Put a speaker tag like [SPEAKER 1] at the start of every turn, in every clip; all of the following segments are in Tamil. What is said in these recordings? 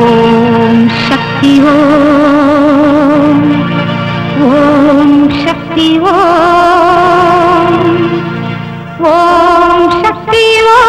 [SPEAKER 1] ஓம் சக்தி ஓம் ஓம் சக்தி ஓம் ஓம் சக்தி ஓம்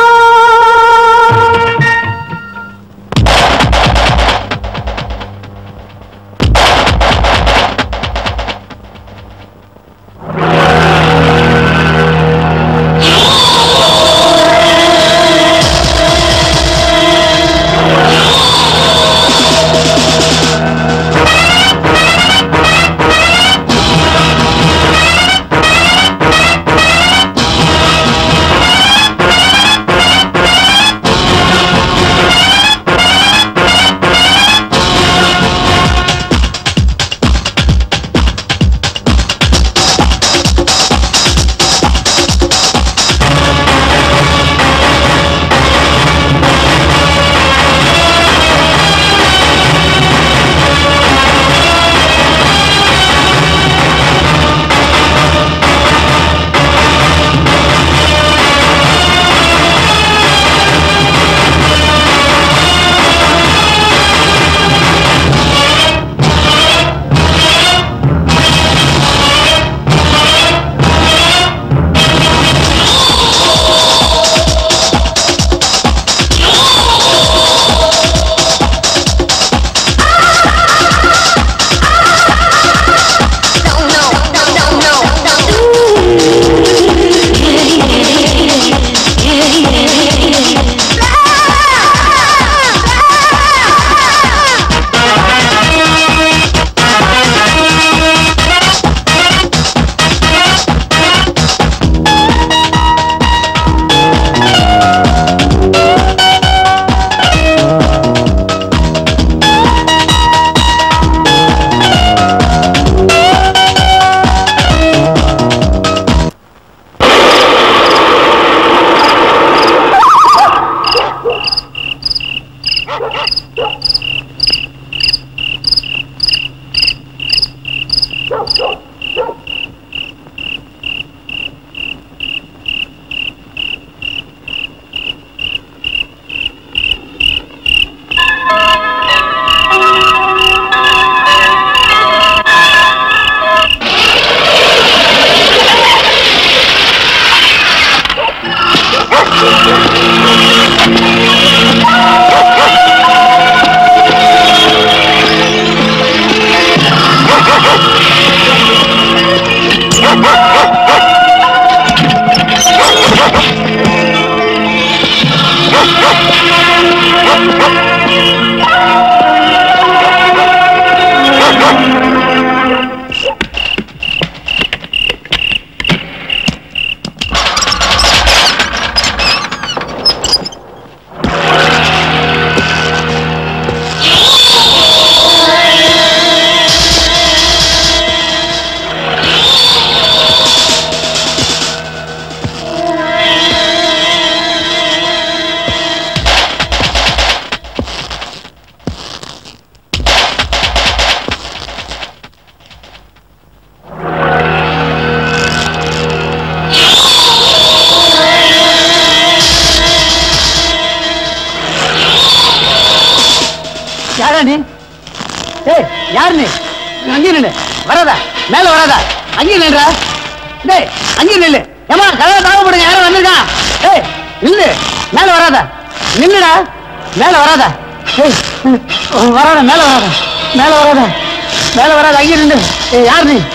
[SPEAKER 2] யாரா நீ ஏய் யார் நீ அங்கே நில்லு வராதா மேல வராதா அங்கே நின்றா டேய் அங்கே நில்லு ஏமா கதவை தாங்க போடுங்க யாரும் வந்திருக்கா ஏய் நில்லு மேல வராதா நில்லுடா மேல வராதா ஏய் வராதா மேல வராதா மேல வராதா மேல வராதா அங்கே நில்லு ஏய் யார் நீ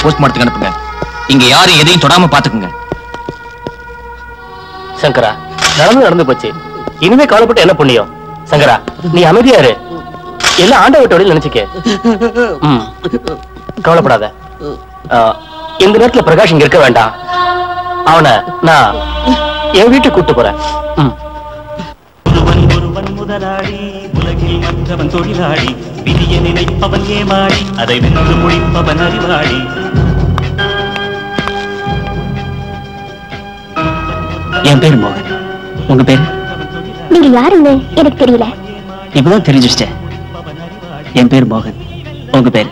[SPEAKER 3] போஸ்ட்மார்ட்டத்துக்கு அனுப்புங்க இங்க யாரும் எதையும் தொடாம பாத்துக்குங்க
[SPEAKER 4] சங்கரா நடந்து நடந்து போச்சு இனிமே கவலைப்பட்டு என்ன புண்ணியம் சங்கரா நீ அமைதியா இரு எல்லாம் ஆண்ட விட்ட வழியில் நினைச்சுக்க ம், கவலைப்படாத ஆ, இந்த நேரத்துல பிரகாஷ் இங்க இருக்க வேண்டாம் அவனை நான் என் வீட்டுக்கு கூட்டு போறேன் ம்.
[SPEAKER 5] ஒருவன் ஒருவன் முதலாளி உலகில் மற்றவன் தொழிலாளி விதியை நினைப்பவன் ஏமாளி அதை வென்று முடிப்பவன் அறிவாளி
[SPEAKER 3] என் பேர் மோகன் உங்க பேரு
[SPEAKER 6] நீங்க யாருன்னு எனக்கு தெரியல
[SPEAKER 3] இப்பதான் தெரிஞ்சிருச்சேன் என் பேர் மோகன் உங்க பேரு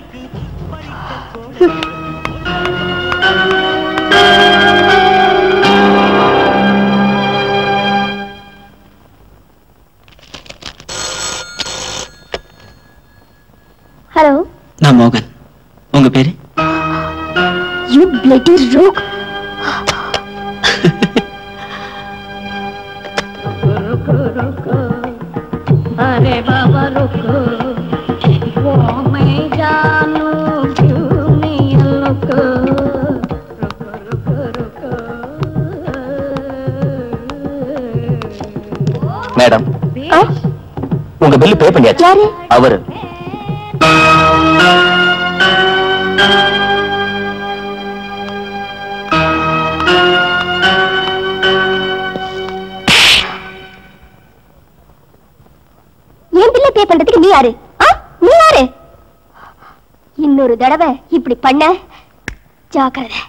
[SPEAKER 6] ஹலோ
[SPEAKER 3] நான் மோகன் உங்க பேரு
[SPEAKER 6] யூ பிளட்டி ரோக்
[SPEAKER 1] अरे बाबा रुको वो मैं जानू क्यों नहीं रुको रुको रुको रुको
[SPEAKER 4] மேடம் உங்க பில்லு பே பண்ணியாச்சு
[SPEAKER 6] யாரு
[SPEAKER 4] அவரு
[SPEAKER 6] என் பில்ல பே பண்றதுக்கு நீ யாரு ஆ? நீ யாரு இன்னொரு தடவை இப்படி பண்ண ஜாக்கிரதை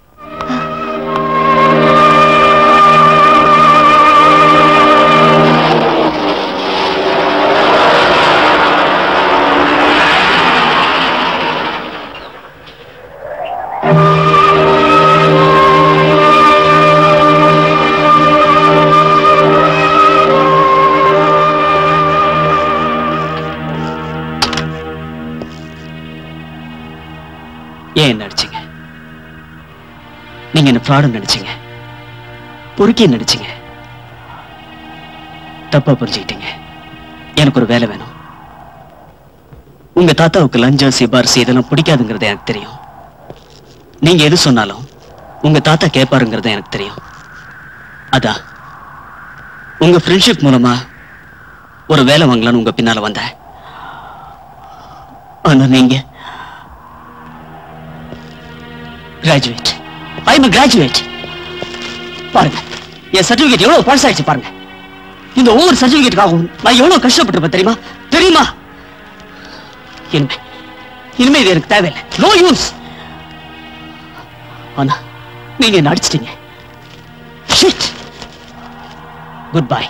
[SPEAKER 3] ஏன் என்ன நடிச்சீங்க நீங்க என்ன ஃப்ராடு நினைச்சீங்க பொறுக்கி நடிச்சீங்க தப்பா புரிஞ்சுக்கிட்டீங்க எனக்கு ஒரு வேலை வேணும் உங்க தாத்தாவுக்கு லஞ்சம் சிபாரிசு இதெல்லாம் பிடிக்காதுங்கிறது எனக்கு தெரியும் நீங்க எது சொன்னாலும் உங்க தாத்தா கேட்பாருங்கிறது எனக்கு தெரியும் அதான் உங்க ஃப்ரெண்ட்ஷிப் மூலமா ஒரு வேலை வாங்கலாம்னு உங்க பின்னால வந்தேன் ஆனா நீங்க கிராஜுவேட் ஐ எம் கிராஜுவேட் பாருங்க என் சர்டிபிகேட் எவ்வளவு பழசாயிடுச்சு பாருங்க இந்த ஒவ்வொரு சர்டிபிகேட்டுக்காகவும் நான் எவ்வளவு கஷ்டப்பட்டிருப்பேன் தெரியுமா தெரியுமா இனிமே இனிமே இது எனக்கு தேவையில்லை நோ யூஸ் ஆனா நீங்க என்ன அடிச்சிட்டீங்க shit good bye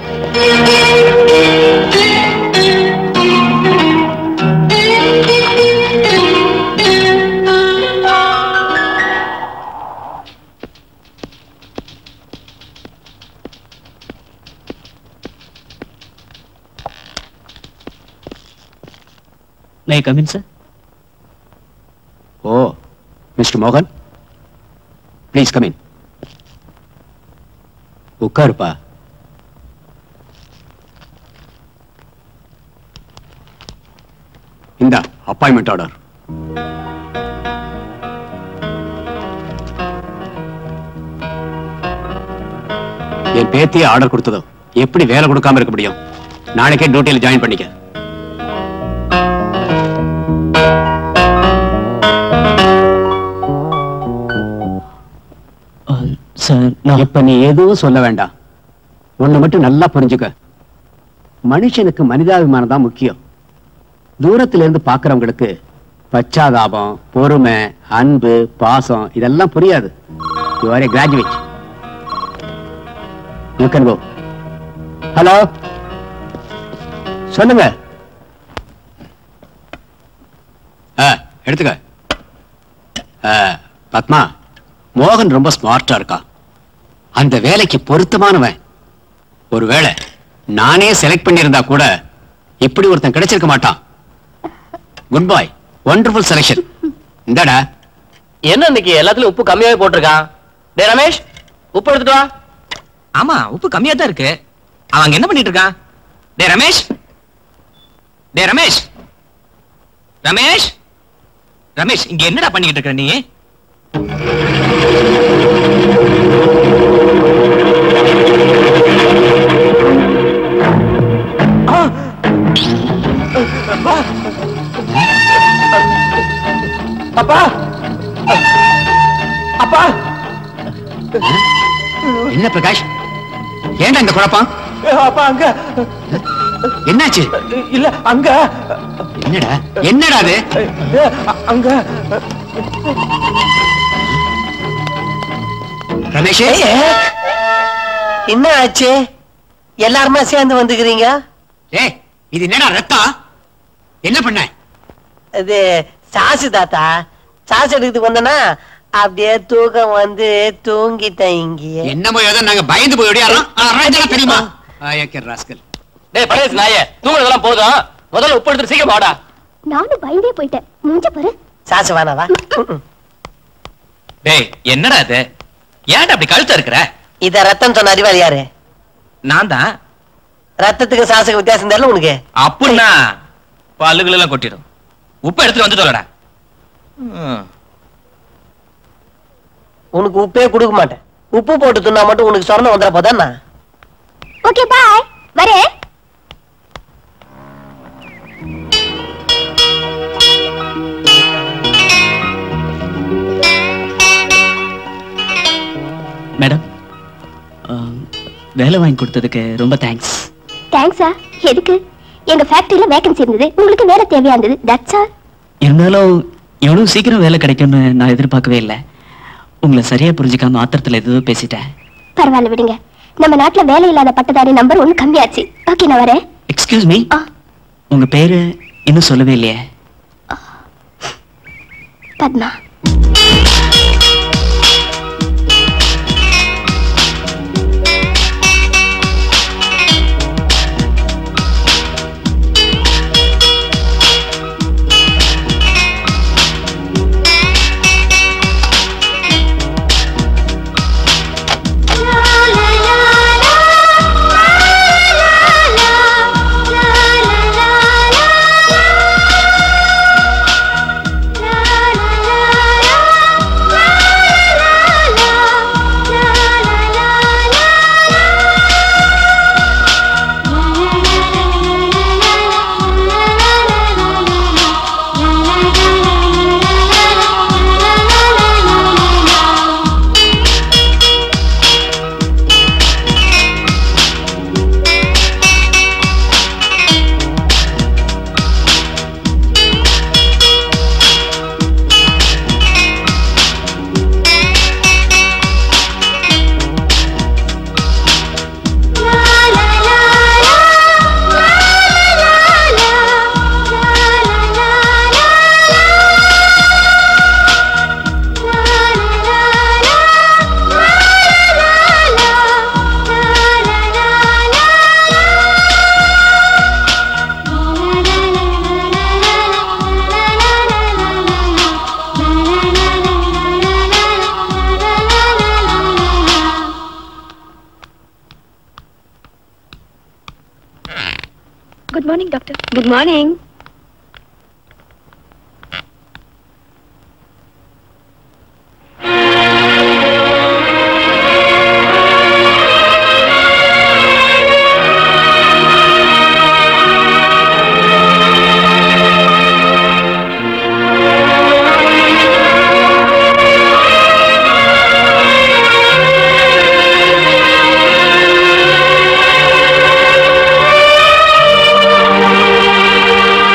[SPEAKER 3] may come in sir
[SPEAKER 2] oh mister மோகன் ப்ளீஸ் கம் இன் உட்காருப்பா இந்த அப்பாயின்மெண்ட் ஆர்டர் என் பேத்தியே ஆர்டர் கொடுத்ததோ எப்படி வேலை கொடுக்காம இருக்க முடியும் நாளைக்கே டியூட்டியில் ஜாயின் பண்ணிக்க
[SPEAKER 3] சார் நான்
[SPEAKER 2] இப்ப நீ எதுவும் சொல்ல வேண்டாம் ஒண்ணு மட்டும் நல்லா புரிஞ்சுக்க மனுஷனுக்கு மனிதாபிமானம் தான் முக்கியம் தூரத்துல இருந்து பாக்குறவங்களுக்கு பச்சாதாபம் பொறுமை அன்பு பாசம் இதெல்லாம் புரியாது you are a graduate you can go hello சொல்லுங்க ஆ, எடுத்துக்க ஆ, பத்மா மோகன் ரொம்ப ஸ்மார்ட்டா இருக்கான் அந்த வேலைக்கு பொருத்தமானவன் ஒருவேளை நானே செலக்ட் பண்ணியிருந்தா கூட இப்படி ஒருத்தன் கிடைச்சிருக்க மாட்டான் குட் பாய் ஒண்டர்ஃபுல் செலக்ஷன் இந்தாடா
[SPEAKER 4] என்ன இன்னைக்கு எல்லாத்துலயும் உப்பு கம்மியாவே போட்டிருக்கான் டே ரமேஷ் உப்பு எடுத்துட்டு வா
[SPEAKER 3] ஆமா உப்பு கம்மியா தான் இருக்கு அவன் அங்க என்ன பண்ணிட்டு இருக்கான் டே ரமேஷ் டே ரமேஷ் ரமேஷ்
[SPEAKER 7] ரமேஷ் இங்க என்னடா பண்ணிக்கிட்டு இருக்க நீ
[SPEAKER 4] அப்பா அப்பா
[SPEAKER 2] என்ன பிரகாஷ் ஏன்டா இந்த குழப்பம்
[SPEAKER 4] அப்பா அங்க
[SPEAKER 2] என்னாச்சு
[SPEAKER 4] இல்ல அங்க
[SPEAKER 2] என்னடா என்னடா அது
[SPEAKER 4] அங்க
[SPEAKER 2] ரமேஷ்
[SPEAKER 8] என்ன ஆச்சு எல்லாருமே சேர்ந்து வந்துக்கிறீங்க
[SPEAKER 2] ஏய் இது என்னடா ரத்தம் என்ன பண்ண
[SPEAKER 8] இது சாசு தாத்தா சாசு எடுக்கிறதுக்கு வந்தனா அப்படியே தூக்கம் வந்து தூங்கிட்டேன் இங்கேயே
[SPEAKER 2] என்னமோ ஏதோ நாங்க பயந்து போய் ஓடியாரோம் இதெல்லாம் தெரியுமா ஆயக்கர் ராஸ்கல்
[SPEAKER 4] டேய் பரதேஷ் நாயே தூங்குறதெல்லாம் போதும் முதல்ல உப்பு எடுத்து சீக்கிரம் வாடா
[SPEAKER 6] நானும் பயந்தே போயிட்டேன் மூஞ்ச பாரு
[SPEAKER 8] சாசு வேணாவா ம்ம்.
[SPEAKER 7] டேய் என்னடா இது ஏன்டா அப்படி கழுத்த இருக்கிற
[SPEAKER 8] இத ரத்தம் சொன்ன அறிவாளி யாரு
[SPEAKER 7] நான் தான்
[SPEAKER 8] ரத்தத்துக்கு சாசுக்கு வித்தியாசம் தெரியல உனக்கு
[SPEAKER 7] அப்படின்னா பல்லுகள் எல்லாம் கொட்டிடும் உப்பு எடுத்துட்டு வந்து சொல்லடா
[SPEAKER 8] உனக்கு உப்பே கொடுக்க மாட்டேன் உப்பு போட்டு தின்னா மட்டும் உனக்கு சொரணம் வந்துட போதாண்ணா
[SPEAKER 6] ஓகே பாய் வரேன்
[SPEAKER 3] மேடம் வேலை வாங்கி கொடுத்ததுக்கு ரொம்ப தேங்க்ஸ்
[SPEAKER 6] தேங்க்ஸா எதுக்கு எங்க ஃபேக்டரியில வேகன்சி இருந்தது உங்களுக்கு வேலை தேவையா இருந்தது தட்ஸ் ஆல்
[SPEAKER 3] இருந்தாலும் எவ்வளவு சீக்கிரம் வேலை கிடைக்கும்னு நான் எதிர்பார்க்கவே இல்லை உங்களை சரியா புரிஞ்சுக்காம ஆத்திரத்துல எதுவும் பேசிட்டேன்
[SPEAKER 6] பரவாயில்ல விடுங்க நம்ம நாட்டுல வேலை இல்லாத பட்டதாரி நம்பர் ஒன்னு கம்மியாச்சு ஓகே நான் வரேன்
[SPEAKER 3] எக்ஸ்கியூஸ் மீ
[SPEAKER 6] ஆ.
[SPEAKER 3] உங்க பேரு இன்னும் சொல்லவே இல்லையே
[SPEAKER 6] Padma good morning doctor good morning
[SPEAKER 1] ஆ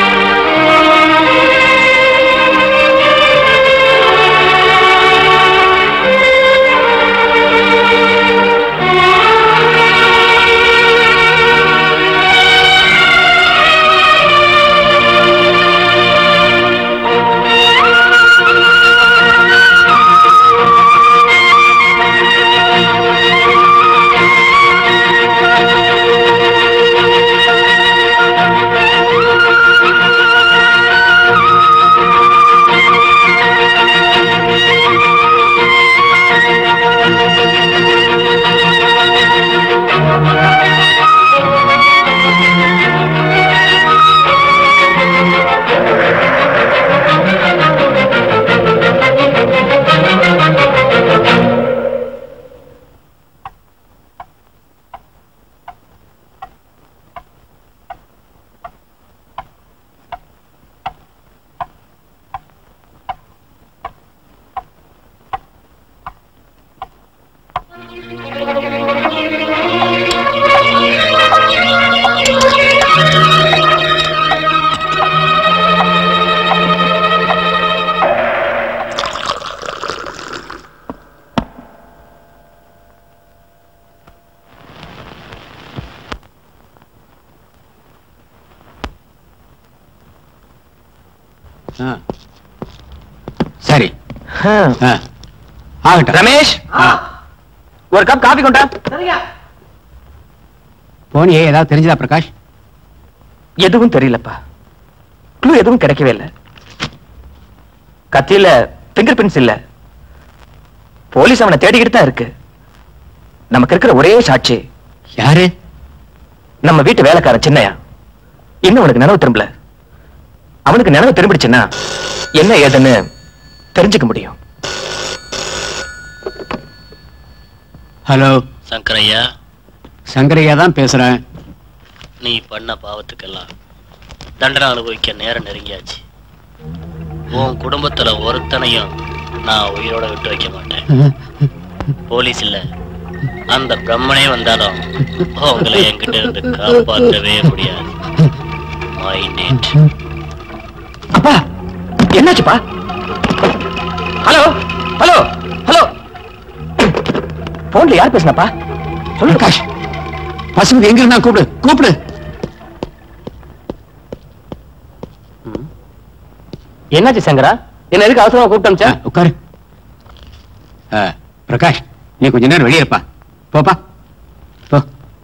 [SPEAKER 2] ஆ. சரி ஆ. ஆகட்டும்
[SPEAKER 4] ரமேஷ்
[SPEAKER 2] ஆ.
[SPEAKER 4] ஒரு கப் காபி கொண்டா
[SPEAKER 2] போனியே ஏதாவது தெரிஞ்சதா பிரகாஷ்
[SPEAKER 4] எதுவும் தெரியலப்பா க்ளூ எதுவும் கிடைக்கவே இல்லை கத்தியில பிங்கர் பிரிண்ட்ஸ் இல்ல போலீஸ் அவனை தேடிக்கிட்டு தான் இருக்கு நமக்கு இருக்கிற ஒரே சாட்சி
[SPEAKER 2] யாரு
[SPEAKER 4] நம்ம வீட்டு வேலைக்காரன் சின்னையா இன்னும் அவனுக்கு நினைவு திரும்பல அவனுக்கு நினைவு திரும்பிடுச்சுன்னா என்ன ஏதுன்னு தெரிஞ்சுக்க முடியும்
[SPEAKER 2] ஹலோ
[SPEAKER 9] சங்கரையா
[SPEAKER 2] சங்கரையா தான் பேசுறேன்
[SPEAKER 9] நீ பண்ண பாவத்துக்கெல்லாம் தண்டனை அனுபவிக்க நேரம் நெருங்கியாச்சு உன் குடும்பத்துல ஒருத்தனையும் நான் உயிரோட விட்டு வைக்க மாட்டேன் போலீஸ் இல்ல அந்த பிரம்மனே வந்தாலும் உங்களை என்கிட்ட இருந்து காப்பாற்றவே முடியாது மை நேட்
[SPEAKER 4] அப்பா என்னாச்சுப்பா ஹலோ ஹலோ ஹலோ போன்ல யார் பேசுனப்பா சொல்லு
[SPEAKER 2] பிரகாஷ் பசுமதி எங்க இருந்தா கூப்பிடு கூப்பிடு
[SPEAKER 4] என்னாச்சு சங்கரா என்ன எதுக்கு அவசரமா கூப்பிட்டு
[SPEAKER 2] ஆ,
[SPEAKER 4] அனுப்பிச்ச?
[SPEAKER 2] உட்காரு ஆ, பிரகாஷ் நீ கொஞ்ச நேரம் வெளியே இருப்பா போப்பா போ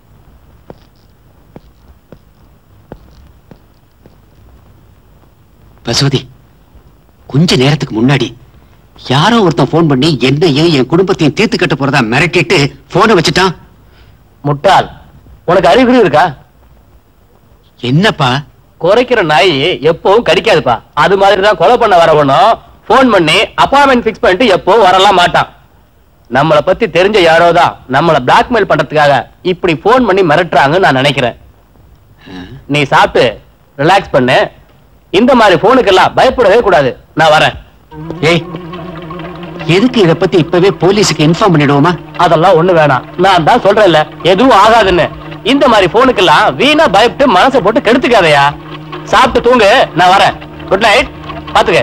[SPEAKER 2] பசுவதி கொஞ்ச நேரத்துக்கு முன்னாடி யாரோ ஒருத்தன் ஃபோன் பண்ணி என்னையும் என் குடும்பத்தையும் தீர்த்து கட்ட போறதா மிரட்டிட்டு போனை வச்சுட்டான்
[SPEAKER 4] முட்டாள் உனக்கு அறிகுறி இருக்கா
[SPEAKER 2] என்னப்பா
[SPEAKER 4] குறைக்கிற நாய் எப்பவும் கடிக்காதுப்பா அது மாதிரி தான் கொலை பண்ண வரவனும் ஃபோன் பண்ணி அப்பாயின்மெண்ட் ஃபிக்ஸ் பண்ணிட்டு எப்பவும் வரலாம் மாட்டான் நம்மள பத்தி தெரிஞ்ச யாரோ தான் நம்மள பிளாக்மெயில் பண்றதுக்காக இப்படி ஃபோன் பண்ணி மிரட்டுறாங்கன்னு நான் நினைக்கிறேன் நீ சாப்பிட்டு ரிலாக்ஸ் பண்ணு இந்த மாதிரி போனுக்கெல்லாம் பயப்படவே கூடாது நான் வரேன்
[SPEAKER 2] ஏய் எதுக்கு இத பத்தி இப்பவே போலீஸுக்கு இன்ஃபார்ம் பண்ணிடுவோமா
[SPEAKER 4] அதெல்லாம் ஒண்ணு வேணாம் நான் தான் சொல்றேன்ல எதுவும் ஆகாதுன்னு இந்த மாதிரி போனுக்கெல்லாம் வீணா பயப்பட்டு மனசை போட்டு கெடுத்துக்காதயா சாப்பிட்டு தூங்கு நான் வரேன் குட் நைட் பாத்துக்க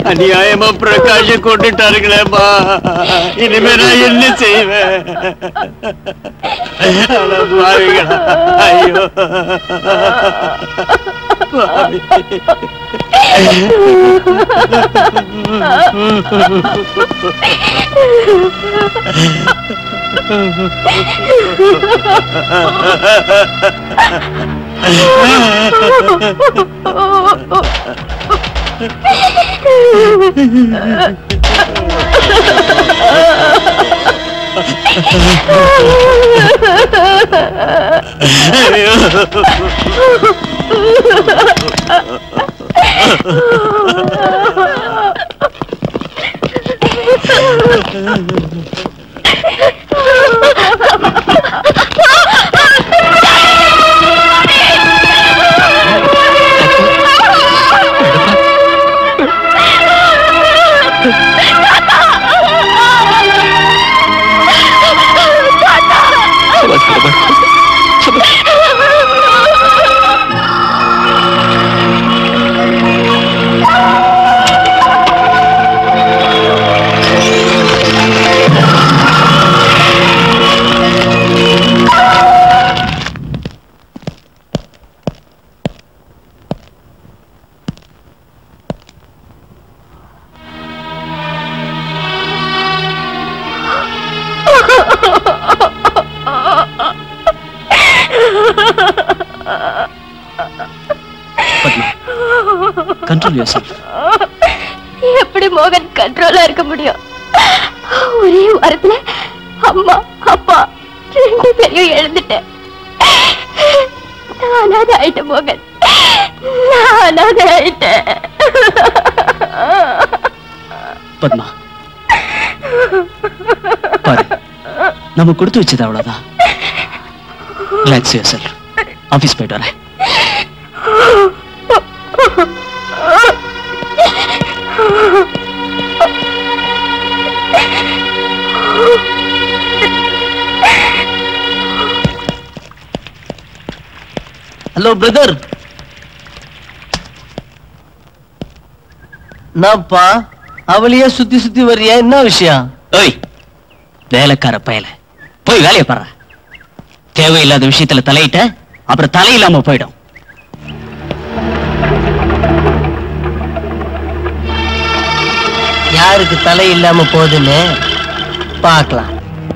[SPEAKER 7] அநியாயமா பிரகாஷ கொண்டுட்டாருங்களேம்மா இனிமே நான் என்ன செய்வேன் அட பாவிகளா, ஐயோ பாவி.
[SPEAKER 3] கண்ட்ரோல் யோர் செல்ஃப்
[SPEAKER 6] எப்படி மோகன் கண்ட்ரோலா இருக்க முடியும் ஒரே வாரத்துல அம்மா அப்பா ரெண்டு பேரையும் எழுந்துட்டேன் நான் அனாதை ஆயிட்டேன் மோகன் நான் அனாதை ஆயிட்டேன்
[SPEAKER 3] பத்மா பாரு நம்ம கொடுத்து வச்சது அவ்வளவுதான் ரிலாக்ஸ் யோர் செல்ஃப் ஆஃபீஸ் போயிட்டு வரேன்
[SPEAKER 8] ஹலோ பிரதர் என்னப்பா அவளையே சுத்தி சுத்தி வர்றியா என்ன விஷயம்
[SPEAKER 3] ஓய் வேலைக்கார பயல போய் வேலையை பாரு தேவையில்லாத விஷயத்துல தலையிட்ட அப்புறம் தலையில்லாம போயிடும்
[SPEAKER 8] யாருக்கு தலை இல்லாம போகுதுன்னு பார்க்கலாம்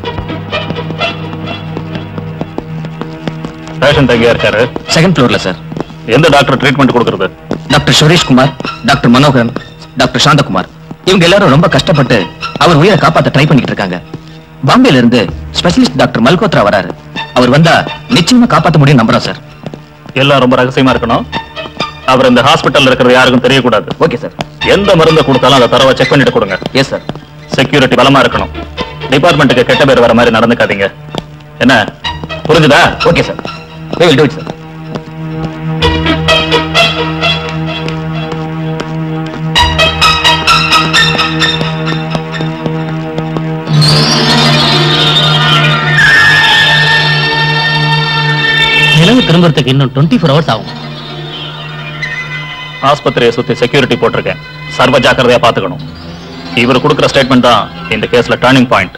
[SPEAKER 4] பேஷண்ட் எங்கேயா இருக்காரு
[SPEAKER 3] செகண்ட் ஃப்ளோர்ல சார்
[SPEAKER 4] எந்த டாக்டர் ட்ரீட்மெண்ட் கொடுக்கறது
[SPEAKER 3] doctor Suresh Kumar doctor Manoharan doctor Shanthakumar இவங்க எல்லாரும் ரொம்ப கஷ்டப்பட்டு அவர் உயிரை காப்பாத்த ட்ரை பண்ணிட்டு இருக்காங்க பாம்பேல இருந்து ஸ்பெஷலிஸ்ட் டாக்டர் மல்கோத்ரா வராரு அவர் வந்தா நிச்சயமா காப்பாத்த முடியும் நம்புறோம் சார்
[SPEAKER 4] எல்லாம் ரொம்ப ரகசியமா இருக்கணும் அவர் இந்த ஹாஸ்பிட்டல்ல இருக்கிறது யாருக்கும் தெரியக்கூடாது
[SPEAKER 3] ஓகே சார்
[SPEAKER 4] எந்த மருந்தை கொடுத்தாலும் அதை தரவா செக் பண்ணிட்டு கொடுங்க
[SPEAKER 3] எஸ் சார்
[SPEAKER 4] செக்யூரிட்டி பலமா இருக்கணும் டிபார்ட்மெண்ட்டுக்கு கெட்ட பேர் வர மாதிரி நடந்துக்காதீங்க என்ன புரிஞ்சுதா
[SPEAKER 3] okay sir we will do it sir
[SPEAKER 9] நிலவு திரும்புறதுக்கு இன்னும் டுவெண்ட்டி ஃபோர் ஹவர்ஸ் ஆகும்
[SPEAKER 4] ஆஸ்பத்திரியை சுத்தி செக்யூரிட்டி போட்டிருக்கேன் சர்வ ஜாக்கிரதையா பாத்துக்கணும் இவர் கொடுக்குற ஸ்டேட்மெண்ட் தான் இந்த கேஸ்ல டர்னிங் பாயிண்ட்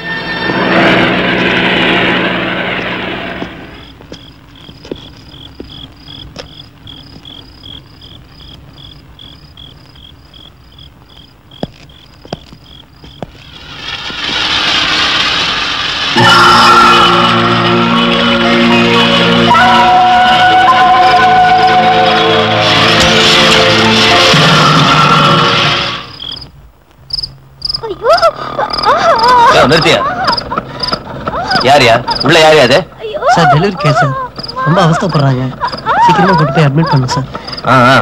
[SPEAKER 3] நிறுத்தியா யார் யார் உள்ள யார் அது
[SPEAKER 8] சார் டெலிவரி கேஸ் சார் ரொம்ப அவஸ்தைப்படுறாங்க சீக்கிரமா கூட்டு போய் அட்மிட் பண்ணு சார்
[SPEAKER 3] ஆ ஆ.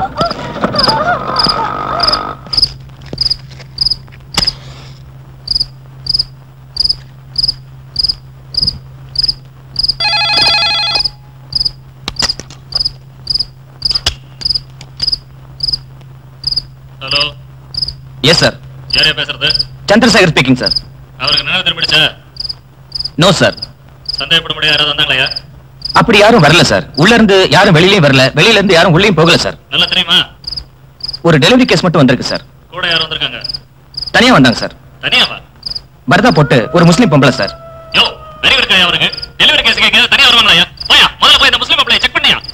[SPEAKER 4] ஹலோ
[SPEAKER 3] எஸ் சார்
[SPEAKER 4] யாரையா பேசுறது
[SPEAKER 3] சந்திரசேகர் ஸ்பீக்கிங் சார்
[SPEAKER 4] அவருக்கு நினைவு திரும்பிடுச்சா
[SPEAKER 3] நோ சார்
[SPEAKER 4] சந்தேகப்பட முடியாது யாராவது வந்தாங்களா
[SPEAKER 3] அப்படி யாரும் வரல சார் உள்ள இருந்து யாரும் வெளியிலயும் வரல வெளியில இருந்து யாரும் உள்ளேயும் போகல சார்
[SPEAKER 4] நல்லா தெரியுமா
[SPEAKER 3] ஒரு டெலிவரி கேஸ் மட்டும் வந்திருக்கு சார்
[SPEAKER 10] கூட யாரும் வந்திருக்காங்க
[SPEAKER 7] தனியா வந்தாங்க சார்
[SPEAKER 10] தனியாவா
[SPEAKER 7] பரதா போட்டு ஒரு முஸ்லீம் பொம்பளை சார்
[SPEAKER 10] யோ டெலிவரி இருக்காயா அவருக்கு டெலிவரி கேஸ் கேட்க தனியா வருவாங்களா போயா முதல்ல போய் இந்த முஸ்லீம் அப்ளை செக் பண்ணியா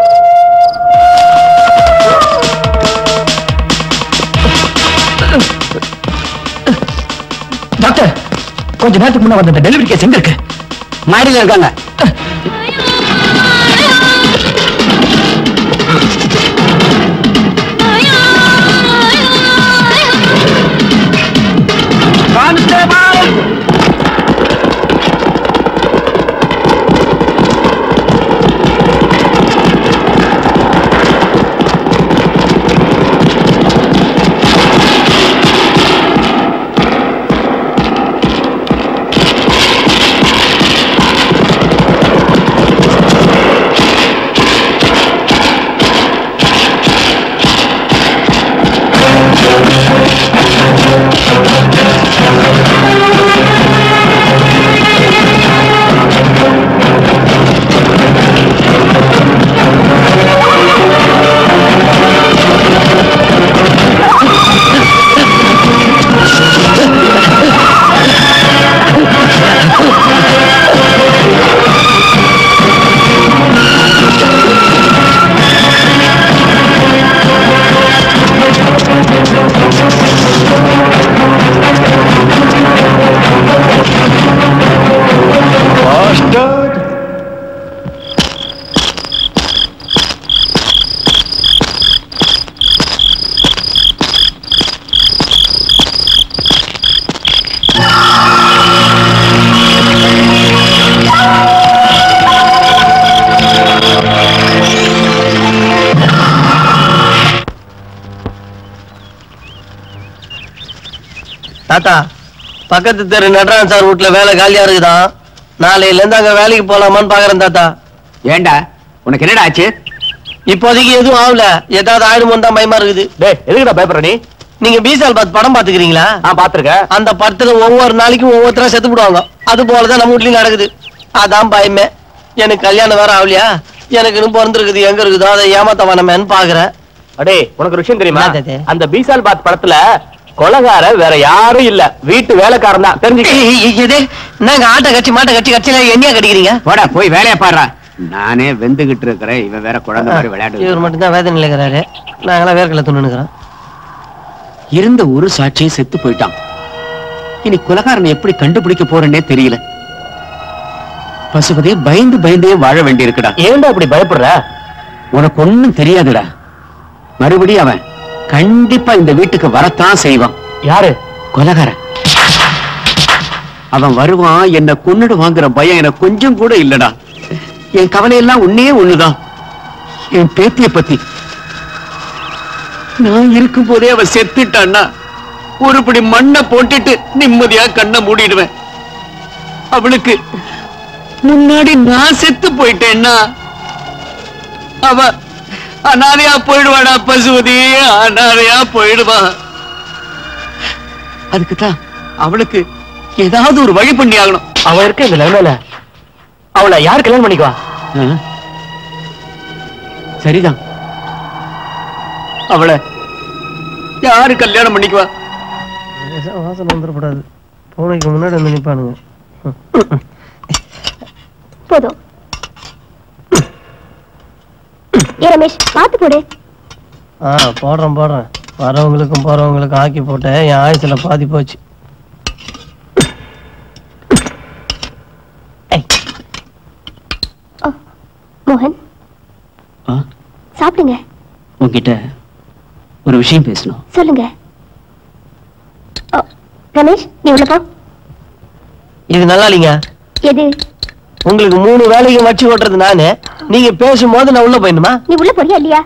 [SPEAKER 7] டாக்டர் கொஞ்ச நேரத்துக்கு முன்ன வந்த டெலிவரி கேஸ் எங்க இருக்கு
[SPEAKER 2] மாடியில் இருக்காங்க
[SPEAKER 8] தாத்தா பக்கத்து தெரு நடராஜன் சார் வீட்டுல வேலை காலியா இருக்குதான் நாளையில இருந்து அங்க வேலைக்கு போலாமான்னு பாக்குறேன் தாத்தா
[SPEAKER 2] ஏண்டா உனக்கு என்னடா ஆச்சு
[SPEAKER 8] இப்போதைக்கு எதுவும் ஆகல ஏதாவது ஆயிடுமோன்னு தான் பயமா இருக்குது
[SPEAKER 4] டேய் எதுக்குடா பயப்படுற நீ
[SPEAKER 8] நீங்க பீசால் பார்த்து படம் பாத்துக்கிறீங்களா
[SPEAKER 4] நான் பாத்திருக்கேன்
[SPEAKER 8] அந்த படத்துல ஒவ்வொரு நாளைக்கும் ஒவ்வொருத்தரா செத்து போடுவாங்க அது போலதான் நம்ம வீட்லயும் நடக்குது அதான் பயமே எனக்கு கல்யாணம் வேற ஆகலையா எனக்கு இன்னும் பிறந்திருக்குது எங்க இருக்குதோ அதை ஏமாத்த வேணாமேன்னு பாக்குறேன்
[SPEAKER 4] அடே உனக்கு ஒரு விஷயம் தெரியுமா
[SPEAKER 8] என்ன அது?
[SPEAKER 4] அந்த பீசால் பாத் படத்துல கொலகார வேற யாரும் இல்ல வீட்டு வேலைக்காரன் தான் தெரிஞ்சுக்க
[SPEAKER 8] எது என்னங்க ஆட்டை கட்சி மாட்டை கட்சி கட்சியில என்னையா கட்டிக்கிறீங்க
[SPEAKER 2] போடா போய் வேலையை பாடுறா நானே வெந்துகிட்டு இருக்கிறேன் இவன் வேற குழந்தை மாதிரி விளையாடு
[SPEAKER 8] இவர் மட்டும்தான் வேதனை இருக்கிறாரு நாங்களாம் வேர்க்கல துணுக்கிறோம்
[SPEAKER 2] இருந்த ஒரு சாட்சியும் செத்து போயிட்டான் இனி குலகாரனை எப்படி கண்டுபிடிக்க போறேன்னே தெரியல பசுபதே பயந்து பயந்தே வாழ வேண்டி இருக்குடா
[SPEAKER 4] ஏன்டா இப்படி பயப்படுற
[SPEAKER 2] உனக்கு ஒண்ணும் தெரியாதுடா மறுபடியும் அவன் கண்டிப்பா இந்த வீட்டுக்கு வரத்தான் செய்வான்
[SPEAKER 4] யாரு
[SPEAKER 2] கொலகாரன் அவன் வருவான் என்ன கொன்னுடு வாங்குற பயம் எனக்கு கொஞ்சம் கூட இல்லடா என் கவலை எல்லாம் ஒன்னே ஒண்ணுதான் என் பேத்திய பத்தி நான் இருக்கும் போதே அவ செத்துட்டான்னா ஒரு பிடி மண்ணை போட்டுட்டு நிம்மதியா கண்ணை மூடிடுவேன் அவளுக்கு முன்னாடி நான் செத்து போயிட்டேன்னா அவ அனாதையா போயிடுவாடா பசுவதி அனாதையா போயிடுவா அதுக்குதான் அவளுக்கு ஏதாவது ஒரு வழி பண்ணி ஆகணும்
[SPEAKER 4] அவ இருக்க இந்த நிலைமையில அவளை யார் கல்யாணம் பண்ணிக்குவா
[SPEAKER 2] ஆ? சரிதான் அவளை யாரு கல்யாணம் பண்ணிக்குவா
[SPEAKER 8] வாசனை வந்துடக்கூடாது பூனைக்கு முன்னாடி வந்து நிப்பானுங்க
[SPEAKER 6] போதும் ஏ ரமேஷ் பார்த்து போடு
[SPEAKER 8] ஆ போடுறேன் போடுறேன் வரவங்களுக்கும் போறவங்களுக்கும் ஆக்கி போட்டேன் என் ஆயுசுல பாதி போச்சு ஐ,
[SPEAKER 6] மோகன்
[SPEAKER 3] ஆ?
[SPEAKER 6] சாப்பிடுங்க
[SPEAKER 3] உன்கிட்ட ஒரு விஷயம் பேசணும்
[SPEAKER 6] சொல்லுங்க ஓ, ரமேஷ் நீ உள்ள போ
[SPEAKER 8] இது நல்லா இல்லைங்க
[SPEAKER 6] எது
[SPEAKER 8] உங்களுக்கு மூணு வேலைக்கு வச்சு ஓட்டுறது நானு நீங்க பேசும்போது நான் உள்ள போயிடணுமா
[SPEAKER 6] நீ உள்ள போறியா இல்லையா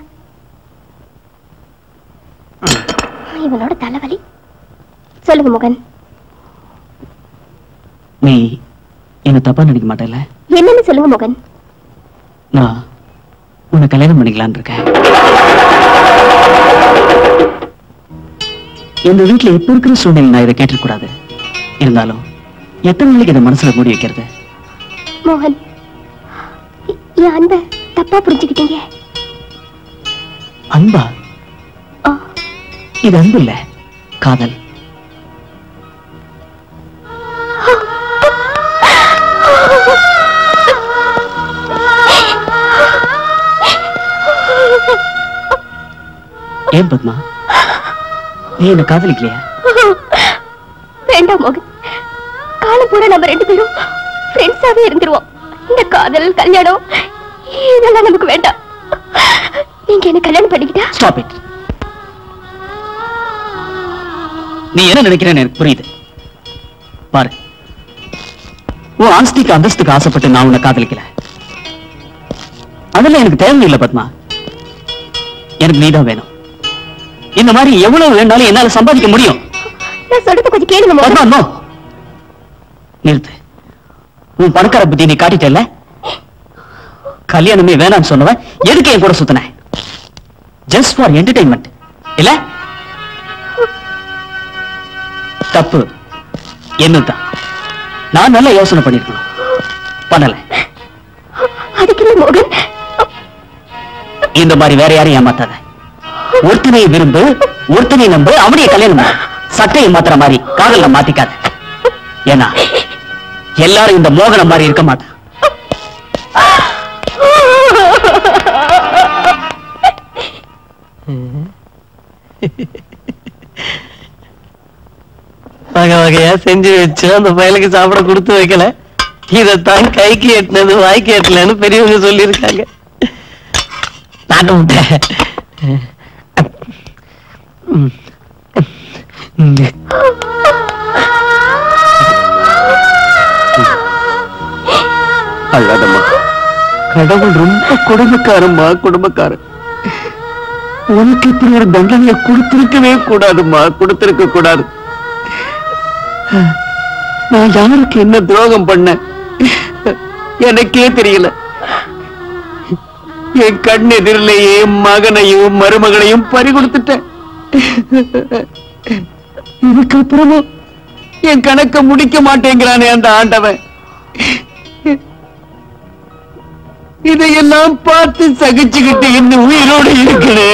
[SPEAKER 6] இவனோட தலைவலி சொல்லுங்க மோகன்
[SPEAKER 3] நீ என்ன தப்பா நினைக்க மாட்டேல
[SPEAKER 6] என்னன்னு சொல்லுங்க மோகன்
[SPEAKER 3] நான் உன்னை கல்யாணம் பண்ணிக்கலான்னு இருக்கேன் எங்க வீட்டுல இப்ப இருக்கிற சூழ்நிலை நான் இதை கேட்டிருக்கூடாது இருந்தாலும் எத்தனை நாளைக்கு இதை மனசுல மூடி வைக்கிறது
[SPEAKER 6] மோகன் எ- என் அன்பை தப்பா புரிஞ்சுக்கிட்டீங்க
[SPEAKER 3] அன்பா
[SPEAKER 6] ஆ,
[SPEAKER 3] இது அன்பு இல்ல காதல் ஏன் பத்மா நீ என்ன காதலிக்கலையா
[SPEAKER 6] வேண்டாம் மோகன் காலம் பூரா நம்ம ரெண்டு பேரும் ஃப்ரெண்ட்ஸாவே இருந்துருவோம் இந்த காதல் கல்யாணம் இதெல்லாம் நமக்கு வேண்டாம் நீங்க என்ன கல்யாணம் பண்ணிக்கிட்டா
[SPEAKER 3] ஸ்டாப் இட் நீ என்ன நினைக்கிறேன்னு எனக்கு புரியுது பாரு உன் ஆஸ்திக்கு அந்தஸ்துக்கு ஆசைப்பட்டு நான் உன்னை காதலிக்கல அதெல்லாம் எனக்கு தேவையில்லை பத்மா எனக்கு நீதான் வேணும் இந்த மாதிரி எவ்வளவு வேணாலும் என்னால சம்பாதிக்க முடியும்
[SPEAKER 6] நான் சொல்றது கொஞ்சம் கேளுங்க மோகன்
[SPEAKER 3] பத்மா no. நிறுத்து உன் பணக்கார புத்தி நீ காட்டிட்டல கல்யாணமே வேணாம்னு சொன்னவன் எதுக்கு என் கூட சுத்தின ஜஸ்ட் ஃபார் என்டர்டைன்மெண்ட் இல்ல தப்பு என்னதான் நான் நல்ல யோசனை பண்ணிருக்கணும் பண்ணல
[SPEAKER 6] அதுக்கு இல்ல மோகன்
[SPEAKER 3] இந்த மாதிரி வேற யாரையும் ஏமாத்தாத ஒருத்தனை விரும்பு ஒருத்தனை நம்பு அவனைய கல்யாணம் பண்ணு. சட்டையை மாத்துற மாதிரி காதல்ல மாத்திக்காத ஏன்னா எல்லாரும் இந்த மோகனம் மாதிரி இருக்க மாட்டான்
[SPEAKER 8] வகை வகையா செஞ்சு வச்சு அந்த பயலுக்கு சாப்பிட கொடுத்து வைக்கல இதத்தான் கைக்கு எட்டினது வாய்க்கு எட்டலன்னு பெரியவங்க சொல்லியிருக்காங்க நாட்டு முட்டை ம். ம்.
[SPEAKER 2] அழாதம்மா கடவுள் ரொம்ப கொடுமைக்காரம்மா கொடுமைக்காரன் உனக்கு இப்படி ஒரு தண்டனையை கொடுத்திருக்கவே கூடாதும்மா கொடுத்திருக்க கூடாது நான் யாருக்கு என்ன துரோகம் பண்ணேன் எனக்கே தெரியல என் கண் எதிரிலேயே மகனையும் மருமகனையும் பறி கொடுத்துட்டேன் இதுக்கப்புறமும் என் கணக்க முடிக்க மாட்டேங்கிறானே அந்த ஆண்டவன் இதையெல்லாம் பார்த்து சகிச்சுக்கிட்டு இந்த உயிரோடு இருக்கிறேன்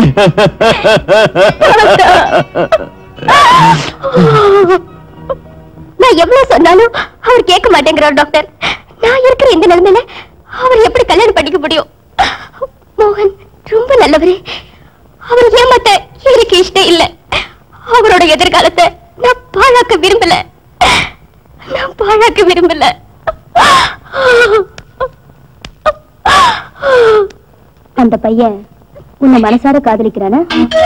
[SPEAKER 6] நான் எவ்வளவு சொன்னாலும் அவர் கேட்க மாட்டேங்கிறார் டாக்டர் நான் இருக்கிற இந்த நிலைமையில அவர் எப்படி கல்யாணம் பண்ணிக்க முடியும் மோகன் ரொம்ப நல்லவரே அவர் ஏமாத்த எனக்கு இஷ்டம் இல்ல அவரோட எதிர்காலத்தை நான் பாழாக்க விரும்பல நான் பாழாக்க விரும்பல அந்த பையன் உன்னை மனசார காதலிக்கிறானா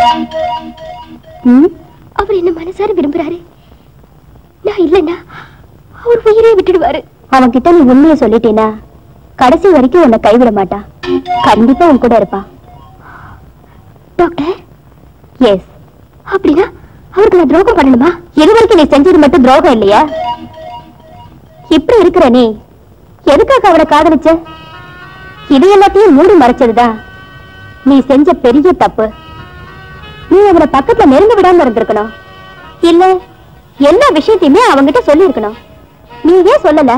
[SPEAKER 6] ம்? அவர் என்ன மனசார விரும்புறாரு நான் இல்லைன்னா அவர் உயிரை விட்டுடுவாரு அவன் கிட்ட நீ உண்மையை சொல்லிட்டேனா கடைசி வரைக்கும் உன்னை கைவிட மாட்டான் கண்டிப்பா உன் கூட இருப்பான் டாக்டர் எஸ் அப்படின்னா அவருக்கு நான் துரோகம் பண்ணணுமா இது வரைக்கும் நீ செஞ்சது மட்டும் துரோகம் இல்லையா இப்படி இருக்கிற நீ எதுக்காக அவனை காதலிச்ச இது எல்லாத்தையும் மூடி மறைச்சதுதான் நீ செஞ்ச பெரிய தப்பு நீ அவனை பக்கத்துல நெருங்க விடாம இருந்திருக்கணும் இல்ல எல்லா விஷயத்தையுமே அவங்கிட்ட சொல்லி இருக்கணும் நீ ஏன் சொல்லல